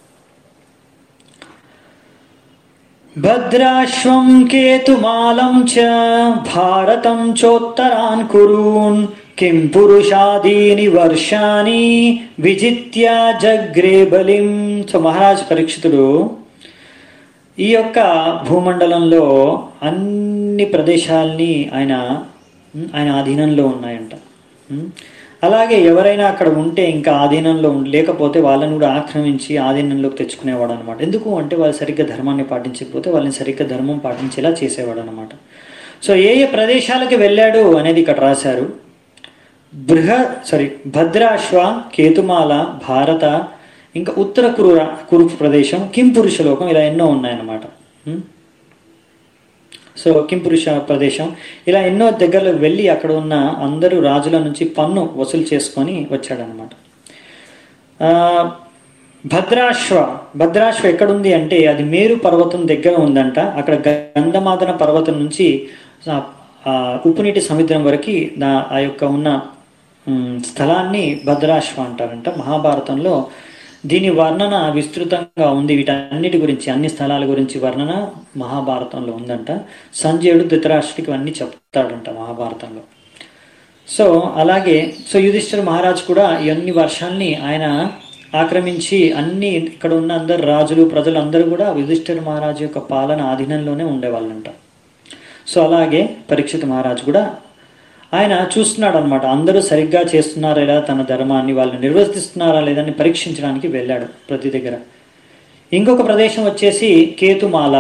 భద్రాశ్వం కేతుమాలం చ భారతం చోత్తరాన్ కురూన్ కిం పురుషాదీని వర్షాని విజిత్య జగ్రే బలిం సో మహారాజ్ పరీక్షితుడు ఈ యొక్క భూమండలంలో అన్ని ప్రదేశాల్ని ఆయన ఉమ్, ఆయన ఆధీనంలో ఉన్నాయంట ఉమ్, అలాగే ఎవరైనా అక్కడ ఉంటే ఇంకా ఆధీనంలో ఉం- లేకపోతే వాళ్ళని కూడా ఆక్రమించి ఆధీనంలోకి తెచ్చుకునేవాడు అనమాట ఎందుకు అంటే వాళ్ళు సరిగ్గా ధర్మాన్ని పాటించకపోతే వాళ్ళని సరిగ్గా ధర్మం పాటించేలా చేసేవాడు అనమాట సో ఏ ఏ ప్రదేశాలకి వెళ్ళాడు అనేది ఇక్కడ రాశారు బృహ సారీ భద్రాశ్వ కేతుమాల భారత ఇంకా ఉత్తర కురు కురు ప్రదేశం కిం పురుషలోకం ఇలా ఎన్నో ఉన్నాయన్నమాట ఉం? సో కిం పురుష ప్రదేశం ఇలా ఎన్నో దగ్గరలో వెళ్ళి అక్కడ ఉన్న అందరూ రాజుల నుంచి పన్ను వసూలు చేసుకొని వచ్చాడనమాట ఆ, భద్రాశ్వ భద్రాశ్వ ఎక్కడుంది అంటే అది మేరు పర్వతం దగ్గర ఉందంట అక్కడ గంధమాదన పర్వతం నుంచి ఆ, ఆ ఉప్పునీటి సముద్రం వరకు దా- ఆ యొక్క ఉన్న ఉమ్, స్థలాన్ని భద్రాశ్వ అంటారంట మహాభారతంలో దీని వర్ణన విస్తృతంగా ఉంది వీటన్నిటి గురించి అన్ని స్థలాల గురించి వర్ణన మహాభారతంలో ఉందంట సంజయుడు ధృతరాష్ట్రకి అన్ని చెప్తాడంట మహాభారతంలో సో అలాగే సో యుధిష్ఠిర మహారాజ్ కూడా ఈ అన్ని వర్షాల్ని ఆయన ఆక్రమించి అన్ని ఇక్కడ ఉన్న అందరు రాజులు ప్రజలు అందరూ కూడా యుధిష్ఠిర మహారాజు యొక్క పాలన ఆధీనంలోనే ఉండేవాళ్ళంట సో అలాగే పరీక్షిత్ మహారాజు కూడా ఆయన చూస్తున్నాడు అనమాట అందరూ సరిగ్గా చేస్తున్నారా లేదా తన ధర్మాన్ని వాళ్ళు నిర్వర్తిస్తున్నారా లేదని పరీక్షించడానికి వెళ్ళాడు ప్రతి దగ్గర ఇంకొక ప్రదేశం వచ్చేసి కేతుమాల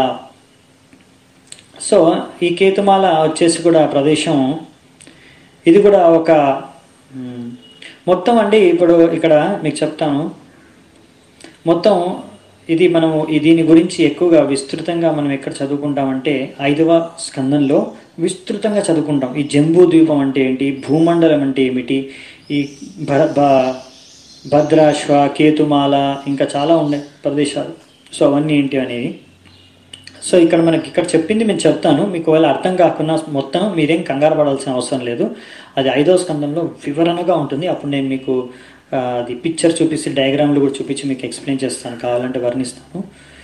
సో ఈ కేతుమాల వచ్చేసి కూడా ప్రదేశం ఇది కూడా ఒక మ్, మొత్తం అండి ఇప్పుడు ఇక్కడ మీకు చెప్తాను మొత్తం ఇది మనము ఈ దీని గురించి ఎక్కువగా విస్తృతంగా మనం ఎక్కడ చదువుకుంటామంటే ఐదవ స్కందంలో విస్తృతంగా చదువుకుంటాం ఈ జంబూ ద్వీపం అంటే ఏంటి భూమండలం అంటే ఏమిటి ఈ భ- భ- భద్రాశ్వ కేతుమాల ఇంకా చాలా ఉన్నాయి ప్రదేశాలు సో అవన్నీ ఏంటి అనేవి సో ఇక్కడ మనకి ఇక్కడ చెప్పింది నేను చెప్తాను మీకు ఒకవేళ అర్థం కాకుండా మొత్తం మీరేం కంగారు పడాల్సిన అవసరం లేదు అది ఐదో స్కందంలో వివరణగా ఉంటుంది అప్పుడు నేను మీకు ఆ, అది పిక్చర్ చూపిస్తే డయాగ్రామ్లు కూడా చూపించి మీకు ఎక్స్ప్లెయిన్ చేస్తాను కావాలంటే వర్ణిస్తాను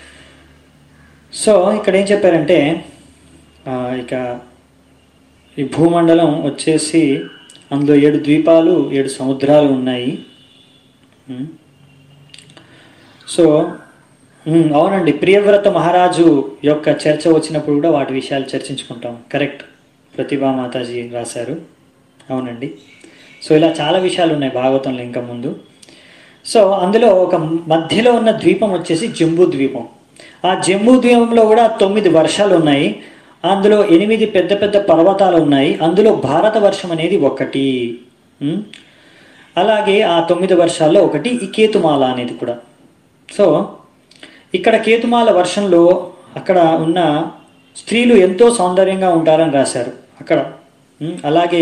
సో ఇక్కడ ఏం చెప్పారంటే ఆ, ఇక ఈ భూమండలం వచ్చేసి అందులో ఏడు ద్వీపాలు ఏడు సముద్రాలు ఉన్నాయి ఉమ్. సో ఉమ్, అవునండి ప్రియవ్రత మహారాజు యొక్క చర్చ వచ్చినప్పుడు కూడా వాటి విషయాలు చర్చించుకుంటాం కరెక్ట్ ప్రతిభా మాతాజీ రాశారు అవునండి సో ఇలా చాలా విషయాలు ఉన్నాయి భాగవతంలో ఇంకా ముందు సో అందులో ఒక మధ్యలో ఉన్న ద్వీపం వచ్చేసి జంబూ ద్వీపం ఆ జంబూ ద్వీపంలో కూడా తొమ్మిది వర్షాలు ఉన్నాయి అందులో ఎనిమిది పెద్ద పెద్ద పర్వతాలు ఉన్నాయి అందులో భారత వర్షం అనేది ఒకటి ఉమ్. అలాగే ఆ తొమ్మిది వర్షాల్లో ఒకటి ఈ కేతుమాల అనేది కూడా సో ఇక్కడ కేతుమాల వర్షంలో అక్కడ ఉన్న స్త్రీలు ఎంతో సౌందర్యంగా ఉంటారని రాశారు అక్కడ ఉమ్, అలాగే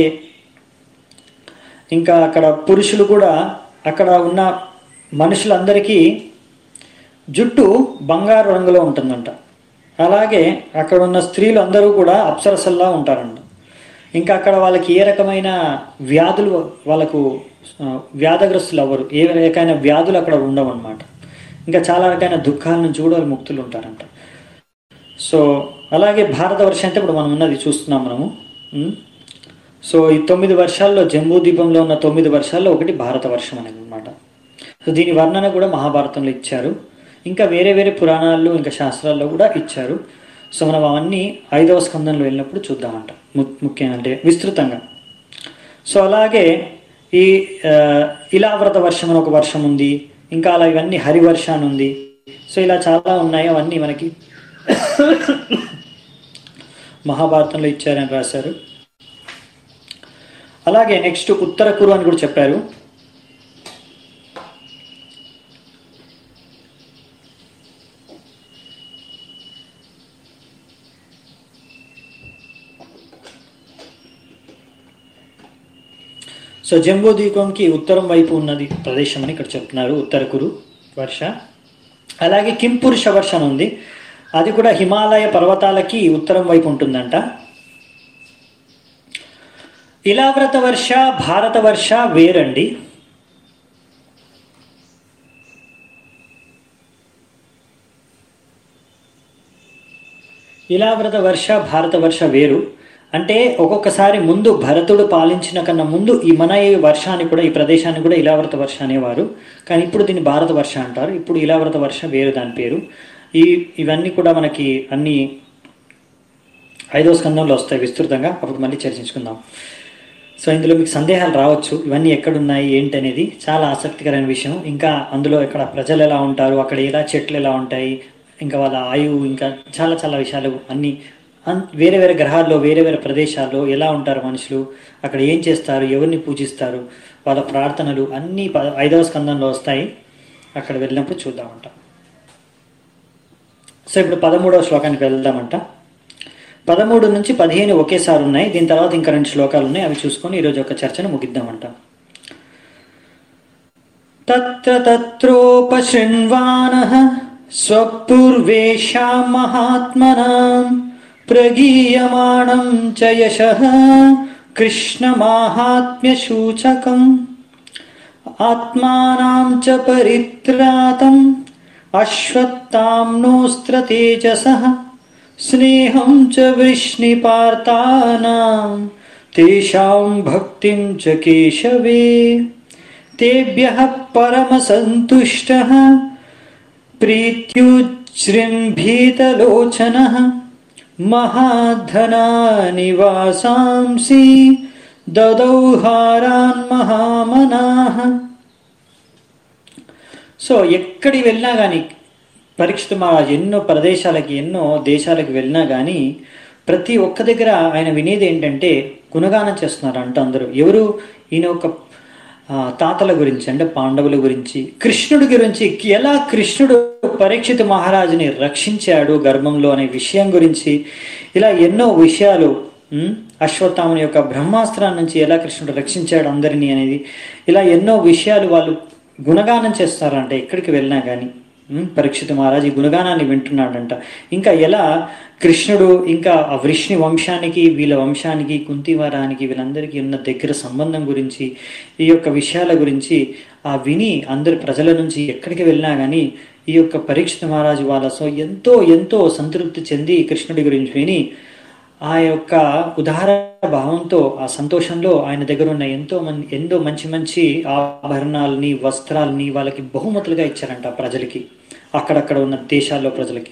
ఇంకా అక్కడ పురుషులు కూడా అక్కడ ఉన్న మనుషులందరికీ జుట్టు బంగారు రంగులో ఉంటుందంట అలాగే అక్కడ ఉన్న స్త్రీలు అందరూ కూడా అప్సరసల్లా ఉంటారంట ఇంకా అక్కడ వాళ్ళకి ఏ రకమైన వ్యాధులు వాళ్ళకు ఆ, వ్యాధగ్రస్తులు అవ్వరు ఏ రకమైన వ్యాధులు అక్కడ ఉండవు అనమాట ఇంకా చాలా రకమైన దుఃఖాల నుంచి కూడా వాళ్ళు ముక్తులు ఉంటారంట సో అలాగే భారత వర్షం అంటే ఇప్పుడు మనం ఉన్నది చూస్తున్నాం మనము ఉం? సో ఈ తొమ్మిది వర్షాల్లో జంబూ ద్వీపంలో ఉన్న తొమ్మిది వర్షాల్లో ఒకటి భారత వర్షం అనేది అనమాట సో దీని వర్ణన కూడా మహాభారతంలో ఇచ్చారు ఇంకా వేరే వేరే పురాణాల్లో ఇంకా శాస్త్రాల్లో కూడా ఇచ్చారు సో మనం అవన్నీ ఐదవ స్కందంలో వెళ్ళినప్పుడు చూద్దామంట ము- ముఖ్యంగా అంటే విస్తృతంగా సో అలాగే ఈ ఆ, ఇలావ్రత వర్షం అని ఒక వర్షం ఉంది ఇంకా అలా ఇవన్నీ హరివర్ష అని ఉంది సో ఇలా చాలా ఉన్నాయి అవన్నీ మనకి మహాభారతంలో ఇచ్చారని రాశారు అలాగే నెక్స్ట్ ఉత్తర కురు అని కూడా చెప్పారు సో జంబూ ద్వీపంకి ఉత్తరం వైపు ఉన్నది ప్రదేశం అని ఇక్కడ చెప్తున్నారు ఉత్తర కురు వర్ష అలాగే కింపురుష వర్ష అని ఉంది అది కూడా హిమాలయ పర్వతాలకి ఉత్తరం వైపు ఉంటుందంట ఇలావ్రత వర్ష భారత వర్ష వేరండి ఇలావ్రత వర్ష భారత వర్ష వేరు అంటే ఒక్కొక్కసారి ముందు భరతుడు పాలించిన కన్నా ముందు ఈ మన ఈ వర్షాన్ని కూడా ఈ ప్రదేశాన్ని కూడా ఇలావ్రత వర్ష అనేవారు కానీ ఇప్పుడు దీన్ని భారత వర్ష అంటారు ఇప్పుడు ఇలావ్రత వర్ష వేరు దాని పేరు ఈ ఇవన్నీ కూడా మనకి అన్ని ఐదో స్కందంలో వస్తాయి విస్తృతంగా అప్పుడు మళ్ళీ చర్చించుకుందాం సో ఇందులో మీకు సందేహాలు రావచ్చు ఇవన్నీ ఎక్కడున్నాయి ఏంటి అనేది చాలా ఆసక్తికరమైన విషయం ఇంకా అందులో ఇక్కడ ప్రజలు ఎలా ఉంటారు అక్కడ ఎలా చెట్లు ఎలా ఉంటాయి ఇంకా వాళ్ళ ఆయువు ఇంకా చాలా చాలా విషయాలు అన్ని అన్- వేరే వేరే గ్రహాల్లో వేరే వేరే ప్రదేశాల్లో ఎలా ఉంటారు మనుషులు అక్కడ ఏం చేస్తారు ఎవరిని పూజిస్తారు వాళ్ళ ప్రార్థనలు అన్నీ ప- ఐదవ స్కందంలో వస్తాయి అక్కడ వెళ్ళినప్పుడు చూద్దామంట సో ఇప్పుడు పదమూడవ శ్లోకానికి వెళ్దామంట పదమూడు నుంచి పదిహేను ఒకేసారి ఉన్నాయి దీని తర్వాత ఇంకా రెండు శ్లోకాలు ఉన్నాయి అవి చూసుకొని ఈరోజు ఒక చర్చను ముగిద్దామంట తత్ర తత్రోపశృణ్వానః స్వపూర్వేషాం మహాత్మనాం ప్రగీయమాణం చ యశః కృష్ణమాహాత్మ్యసూచకం ఆత్మానాం చ పరిత్రాతం అశ్వత్థామ్నోస్త్రతేజసః స్నేహం చ వృష్ణిపార్తానాం తేషాం భక్తిం చ కేశవే తేభ్యః పరమసంతుష్టः ప్రీత్యుజృంభితలోచనः మహాధనానివాసాంసి దదౌహారాన్ మహామనాః సో ఎక్కడికి వెళ్ళినా కానీ పరీక్షిత మహారాజు ఎన్నో ప్రదేశాలకి ఎన్నో దేశాలకు వెళ్ళినా కానీ ప్రతి ఒక్క దగ్గర ఆయన వినేది ఏంటంటే గుణగానం చేస్తున్నారు అంట అందరూ ఎవరు ఈయన ఒక ఆ, తాతల గురించి అంటే పాండవుల గురించి కృష్ణుడి గురించి ఎలా కృష్ణుడు పరీక్షిత మహారాజుని రక్షించాడు గర్భంలో అనే విషయం గురించి ఇలా ఎన్నో విషయాలు ఉమ్, అశ్వత్థాముని యొక్క బ్రహ్మాస్త్రాన్ని నుంచి ఎలా కృష్ణుడు రక్షించాడు అందరినీ అనేది ఇలా ఎన్నో విషయాలు వాళ్ళు గుణగానం చేస్తారంట ఎక్కడికి వెళ్ళినా కానీ ఉమ్, పరీక్షిత మహారాజు ఈ గుణగానాన్ని వింటున్నాడంట ఇంకా ఎలా కృష్ణుడు ఇంకా ఆ వృష్ణి వంశానికి వీళ్ళ వంశానికి కుంతివరానికి వీళ్ళందరికీ ఉన్న దగ్గర సంబంధం గురించి ఈ యొక్క విషయాల గురించి ఆ విని అందరి ప్రజల నుంచి ఎక్కడికి వెళ్ళినా కానీ ఈ యొక్క పరీక్షిత మహారాజు వాళ్ళ సో ఎంతో ఎంతో సంతృప్తి చెంది కృష్ణుడి గురించి విని ఆ యొక్క ఉదార భావంతో ఆ సంతోషంలో ఆయన దగ్గర ఉన్న ఎంతో మంది ఎంతో మంచి మంచి ఆభరణాలని వస్త్రాలని వాళ్ళకి బహుమతులుగా ఇచ్చారంట ఆ ప్రజలకి అక్కడక్కడ ఉన్న దేశాల్లో ప్రజలకి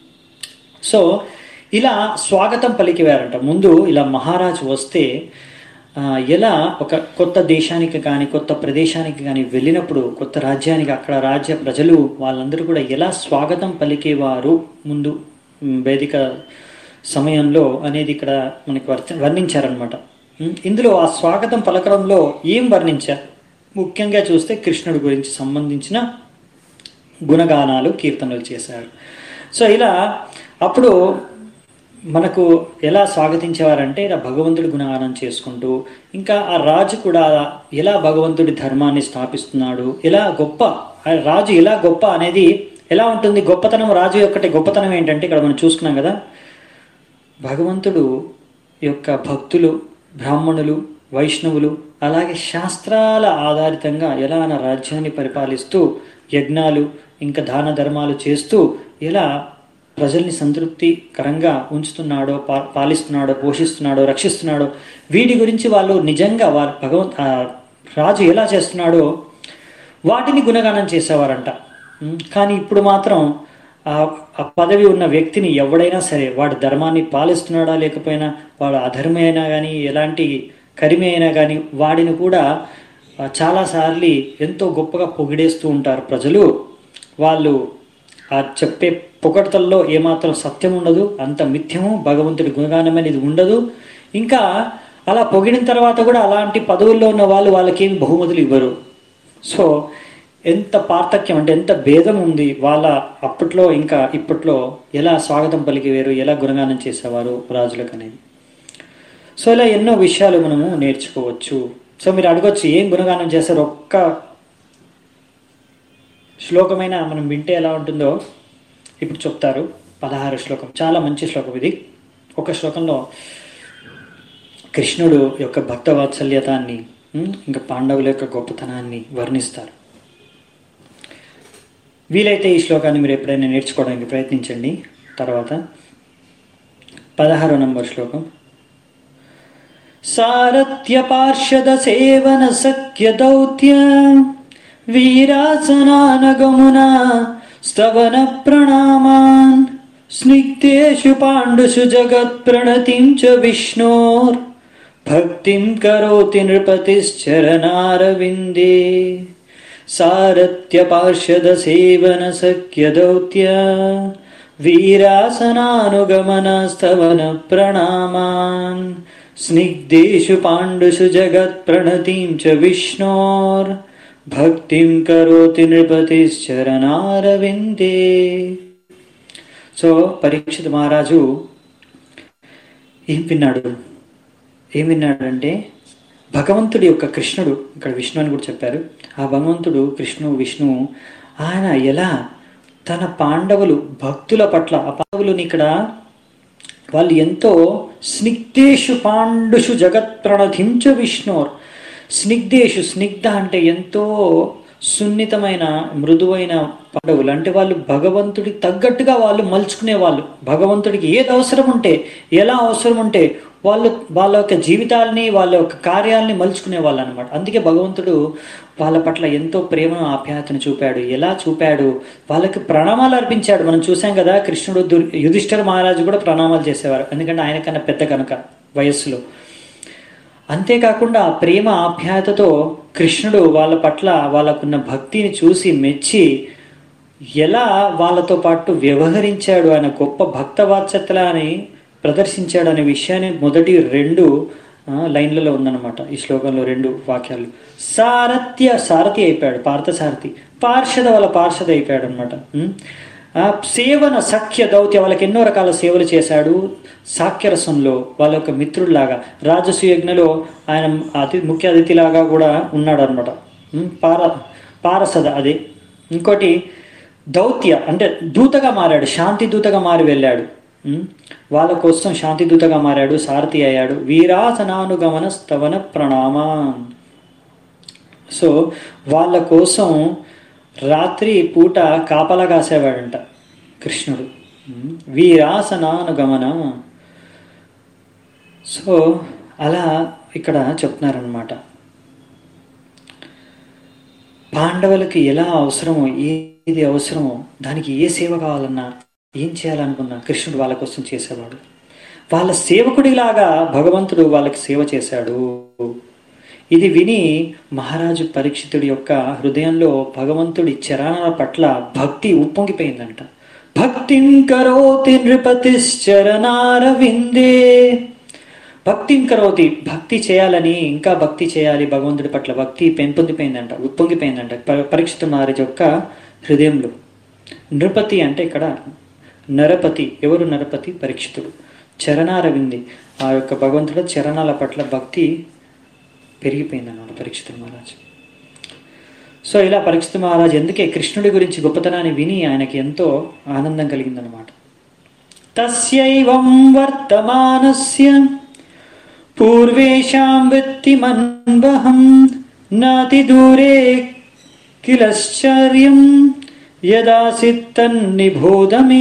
సో ఇలా స్వాగతం పలికివారంట ముందు ఇలా మహారాజు వస్తే ఆ, ఎలా ఒక కొత్త దేశానికి కానీ కొత్త ప్రదేశానికి కానీ వెళ్ళినప్పుడు కొత్త రాజ్యానికి అక్కడ రాజ్య ప్రజలు వాళ్ళందరూ కూడా ఎలా స్వాగతం పలికేవారు ముందు ఉమ్, వేదిక సమయంలో అనేది ఇక్కడ మనకి వర్త వర్ణించారనమాట ఉమ్, ఇందులో ఆ స్వాగతం పలకడంలో ఏం వర్ణించారు ముఖ్యంగా చూస్తే కృష్ణుడి గురించి సంబంధించిన గుణగానాలు కీర్తనలు చేశారు సో ఇలా అప్పుడు మనకు ఎలా స్వాగతించేవారంటే ఇలా భగవంతుడి గుణగానం చేసుకుంటూ ఇంకా ఆ రాజు కూడా ఎలా భగవంతుడి ధర్మాన్ని స్థాపిస్తున్నాడు ఎలా గొప్ప ఆ రాజు ఎలా గొప్ప అనేది ఎలా ఉంటుంది గొప్పతనం రాజు యొక్కటి గొప్పతనం ఏంటంటే ఇక్కడ మనం చూసుకున్నాం కదా భగవంతుడు యొక్క భక్తులు బ్రాహ్మణులు వైష్ణవులు అలాగే శాస్త్రాల ఆధారితంగా ఎలా నా రాజ్యాన్ని పరిపాలిస్తూ యజ్ఞాలు ఇంకా దాన ధర్మాలు చేస్తూ ఎలా ప్రజల్ని సంతృప్తికరంగా ఉంచుతున్నాడో పా పాలిస్తున్నాడో పోషిస్తున్నాడో రక్షిస్తున్నాడో వీటి గురించి వాళ్ళు నిజంగా వారు భగవంత్ ఆ రాజు ఎలా చేస్తున్నాడో వాటిని గుణగానం చేసేవారంట ఉమ్, కానీ ఇప్పుడు మాత్రం ఆ ఆ పదవి ఉన్న వ్యక్తిని ఎవడైనా సరే వాడు ధర్మాన్ని పాలిస్తున్నాడా లేకపోయినా వాడు అధర్మి అయినా కానీ ఎలాంటి కరిమి అయినా కానీ వాడిని కూడా ఆ, చాలాసార్లు ఎంతో గొప్పగా పొగిడేస్తూ ఉంటారు ప్రజలు వాళ్ళు ఆ చెప్పే పొగడ్తల్లో ఏమాత్రం సత్యం ఉండదు అంత మిథ్యము భగవంతుడి గుణగానం అనేది ఉండదు ఇంకా అలా పొగిడిన తర్వాత కూడా అలాంటి పదవుల్లో ఉన్న వాళ్ళు వాళ్ళకేమి బహుమతులు ఇవ్వరు సో ఎంత పార్థక్యం అంటే ఎంత భేదం ఉంది వాళ్ళ అప్పట్లో ఇంకా ఇప్పట్లో ఎలా స్వాగతం పలికివేరు ఎలా గుణగానం చేసేవారు రాజులకు అనేది సో ఇలా ఎన్నో విషయాలు మనము నేర్చుకోవచ్చు సో మీరు అడగొచ్చు ఏం గుణగానం చేస్తారు ఒక్క శ్లోకమైన మనం వింటే ఎలా ఉంటుందో ఇప్పుడు చెప్తారు పదహారు శ్లోకం చాలా మంచి శ్లోకం ఇది ఒక శ్లోకంలో కృష్ణుడు యొక్క భక్త వాత్సల్యతాన్ని ఉమ్, ఇంకా పాండవుల యొక్క గొప్పతనాన్ని వర్ణిస్తారు వీలైతే ఈ శ్లోకాన్ని మీరు ఎప్పుడైనా నేర్చుకోవడానికి ప్రయత్నించండి తర్వాత పదహారో నంబర్ శ్లోకం సారథ్య పార్షద సేవన సఖ్య దౌత్య వీరాసనానగమున స్తవన ప్రణామాన్ స్నిగ్ధేషు పాండుషు జగత్ ప్రణతిం చ విష్ణోర్ భక్తిం కరోతి నృపతిశ్చరణారవిందే సారథ్య పార్షద సేవన సఖ్య దౌత్య వీరాసనానుగమన స్తవన ప్రణామాన్ స్నిగ్ధేషు పాండుషు జగత్ ప్రణతిం చ విష్ణోర్ భక్తిం కరోతి నృపతిశ్చరణారవిందే సో పరీక్షిత్ మహారాజు ఏం విన్నాడు ఏం విన్నాడంటే భగవంతుడి యొక్క కృష్ణుడు ఇక్కడ విష్ణు అని కూడా చెప్పారు ఆ భగవంతుడు కృష్ణు విష్ణు ఆయన ఎలా తన పాండవులు భక్తుల పట్ల ఆ పాండవులని ఇక్కడ వాళ్ళు ఎంతో స్నిగ్ధేషు పాండుషు జగత్ ప్రణధించ విష్ణోర్ స్నిగ్ధేషు స్నిగ్ధ అంటే ఎంతో సున్నితమైన మృదువైన పాండవులు అంటే వాళ్ళు భగవంతుడికి తగ్గట్టుగా వాళ్ళు మలుచుకునే వాళ్ళు భగవంతుడికి ఏది అవసరం ఉంటే ఎలా అవసరం ఉంటే వాళ్ళు వాళ్ళ యొక్క జీవితాల్ని వాళ్ళ యొక్క కార్యాలని మలుచుకునే వాళ్ళు అనమాట అందుకే భగవంతుడు వాళ్ళ పట్ల ఎంతో ప్రేమను ఆప్యాయతను చూపాడు ఎలా చూపాడు వాళ్ళకి ప్రణామాలు అర్పించాడు మనం చూసాం కదా కృష్ణుడు దుర్ యుధిష్ఠిర మహారాజు కూడా ప్రణామాలు చేసేవారు ఎందుకంటే ఆయన కన్నా పెద్ద కనుక వయస్సులో అంతేకాకుండా ఆ ప్రేమ ఆప్యాయతతో కృష్ణుడు వాళ్ళ పట్ల వాళ్ళకున్న భక్తిని చూసి మెచ్చి ఎలా వాళ్ళతో పాటు వ్యవహరించాడు ఆయన గొప్ప భక్త వాత్సత్యాన్ని ప్రదర్శించాడు అనే విషయాన్ని మొదటి రెండు ఆ, లైన్లలో ఉందన్నమాట ఈ శ్లోకంలో రెండు వాక్యాలు సారథ్య సారథి అయిపోయాడు పార్థసారథి పార్షద వాళ్ళ పార్షద అయిపోయాడు అనమాట సేవన సఖ్య దౌత్య వాళ్ళకి ఎన్నో రకాల సేవలు చేశాడు సాక్యరసంలో వాళ్ళ యొక్క మిత్రుడిలాగా రాజసు యజ్ఞలో ఆయన అతి ముఖ్య అతిథిలాగా కూడా ఉన్నాడు అనమాట పార పారసద అదే ఇంకోటి దౌత్య అంటే దూతగా మారాడు శాంతి దూతగా మారి వెళ్ళాడు ఉమ్, వాళ్ళ కోసం శాంతి దూతగా మారాడు సారథి అయ్యాడు వీరాసనానుగమన స్తవన ప్రణామాన్ సో వాళ్ళ కోసం రాత్రి పూట కాపలా కాసేవాడంట కృష్ణుడు ఉమ్, వీరాసనానుగమన సో అలా ఇక్కడ చెప్తున్నారనమాట పాండవులకి ఎలా అవసరమో ఏది అవసరమో దానికి ఏ సేవ కావాలన్నా ఏం చేయాలనుకున్నా కృష్ణుడు వాళ్ళ కోసం చేసేవాడు వాళ్ళ సేవకుడిలాగా భగవంతుడు వాళ్ళకి సేవ చేశాడు ఇది విని మహారాజు పరీక్షితుడి యొక్క హృదయంలో భగవంతుడి చరణాల పట్ల భక్తి ఉప్పొంగిపోయిందంట భక్తిం కరోతి నృపతిశ్చరణారవిందే భక్తిం కరోతి భక్తి చేయాలని ఇంకా భక్తి చేయాలి భగవంతుడి పట్ల భక్తి పెంపొందిపోయిందంట ఉప్పొంగిపోయిందంట ప- పరీక్షిత మహారాజు యొక్క హృదయంలో నృపతి అంటే ఇక్కడ నరపతి ఎవరు నరపతి పరీక్షితుడు చరణారవింది ఆ యొక్క భగవంతుడి చరణాల పట్ల భక్తి పెరిగిపోయిందన్నమాట పరీక్షిత మహారాజు సో ఇలా పరీక్షిత మహారాజు ఎందుకే కృష్ణుడి గురించి గొప్పతనాన్ని విని ఆయనకి ఎంతో ఆనందం కలిగిందనమాట తస్యైవం వర్తమానస్య పూర్వేషాం వృత్తిమన్వహం నాతి దూరే కిలశ్చర్యం యదాసిత్ తన్నిబోధ మే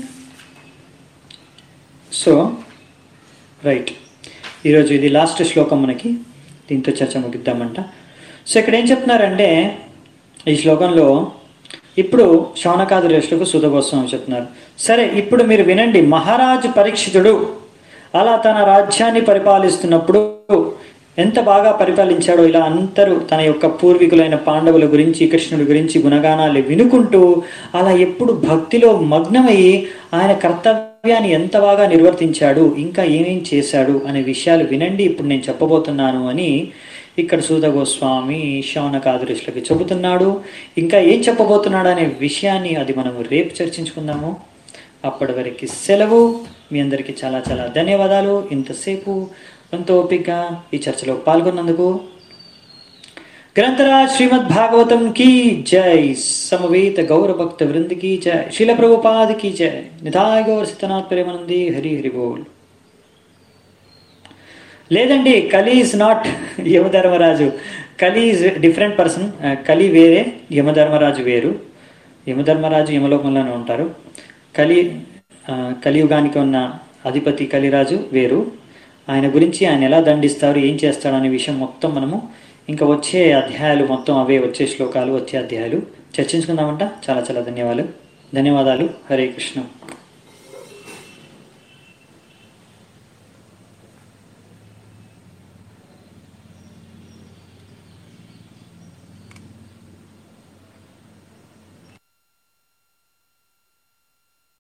సో రైట్ ఈరోజు ఇది లాస్ట్ శ్లోకం మనకి దీంతో చర్చ ముగిద్దామంట సో ఇక్కడ ఏం చెప్తున్నారంటే ఈ శ్లోకంలో ఇప్పుడు శౌనకాది ఋషులకు సుధగోస్వామి చెప్తున్నారు సరే ఇప్పుడు మీరు వినండి మహారాజు పరీక్షితుడు అలా తన రాజ్యాన్ని పరిపాలిస్తున్నప్పుడు ఎంత బాగా పరిపాలించాడో ఇలా అందరూ తన యొక్క పూర్వీకులైన పాండవుల గురించి కృష్ణుడి గురించి గుణగానాలు వినుకుంటూ అలా ఎప్పుడు భక్తిలో మగ్నమయ్యి ఆయన కర్తవ్యాన్ని ఎంత బాగా నిర్వర్తించాడు ఇంకా ఏమేం చేశాడు అనే విషయాలు వినండి ఇప్పుడు నేను చెప్పబోతున్నాను అని ఇక్కడ సూత గోస్వామి శౌనకాదృష్లకి చెబుతున్నాడు ఇంకా ఏం చెప్పబోతున్నాడు అనే విషయాన్ని అది మనము రేపు చర్చించుకుందాము అప్పటి వరకు సెలవు మీ అందరికీ చాలా చాలా ధన్యవాదాలు ఇంతసేపు కొంత ఓపిక ఈ చర్చలో పాల్గొన్నందుకు గ్రంథరాజ్ శ్రీమద్ భాగవతం की जय समवेत गौर भक्त वृंद की जय शिल प्रभुपाद की जय निधाय गौर सिद्धनाथ प्रेमानंदी हरि हरि बोल లేదండి కలి ఈజ్ నాట్ యమధర్మరాజు కలి ఈజ్ డిఫరెంట్ పర్సన్ కలి వేరే యమధర్మరాజు వేరు యమధర్మరాజు యమలోకంలోనే ఉంటారు కలి ఆ, కలియుగానికి ఉన్న అధిపతి కలిరాజు వేరు ఆయన గురించి ఆయన ఎలా దండిస్తారు ఏం చేస్తాడు అనే విషయం మొత్తం మనము ఇంకా వచ్చే అధ్యాయాలు మొత్తం అవే వచ్చే శ్లోకాలు వచ్చే అధ్యాయాలు చర్చించుకుందామంట చాలా చాలా ధన్యవాదాలు ధన్యవాదాలు హరే కృష్ణ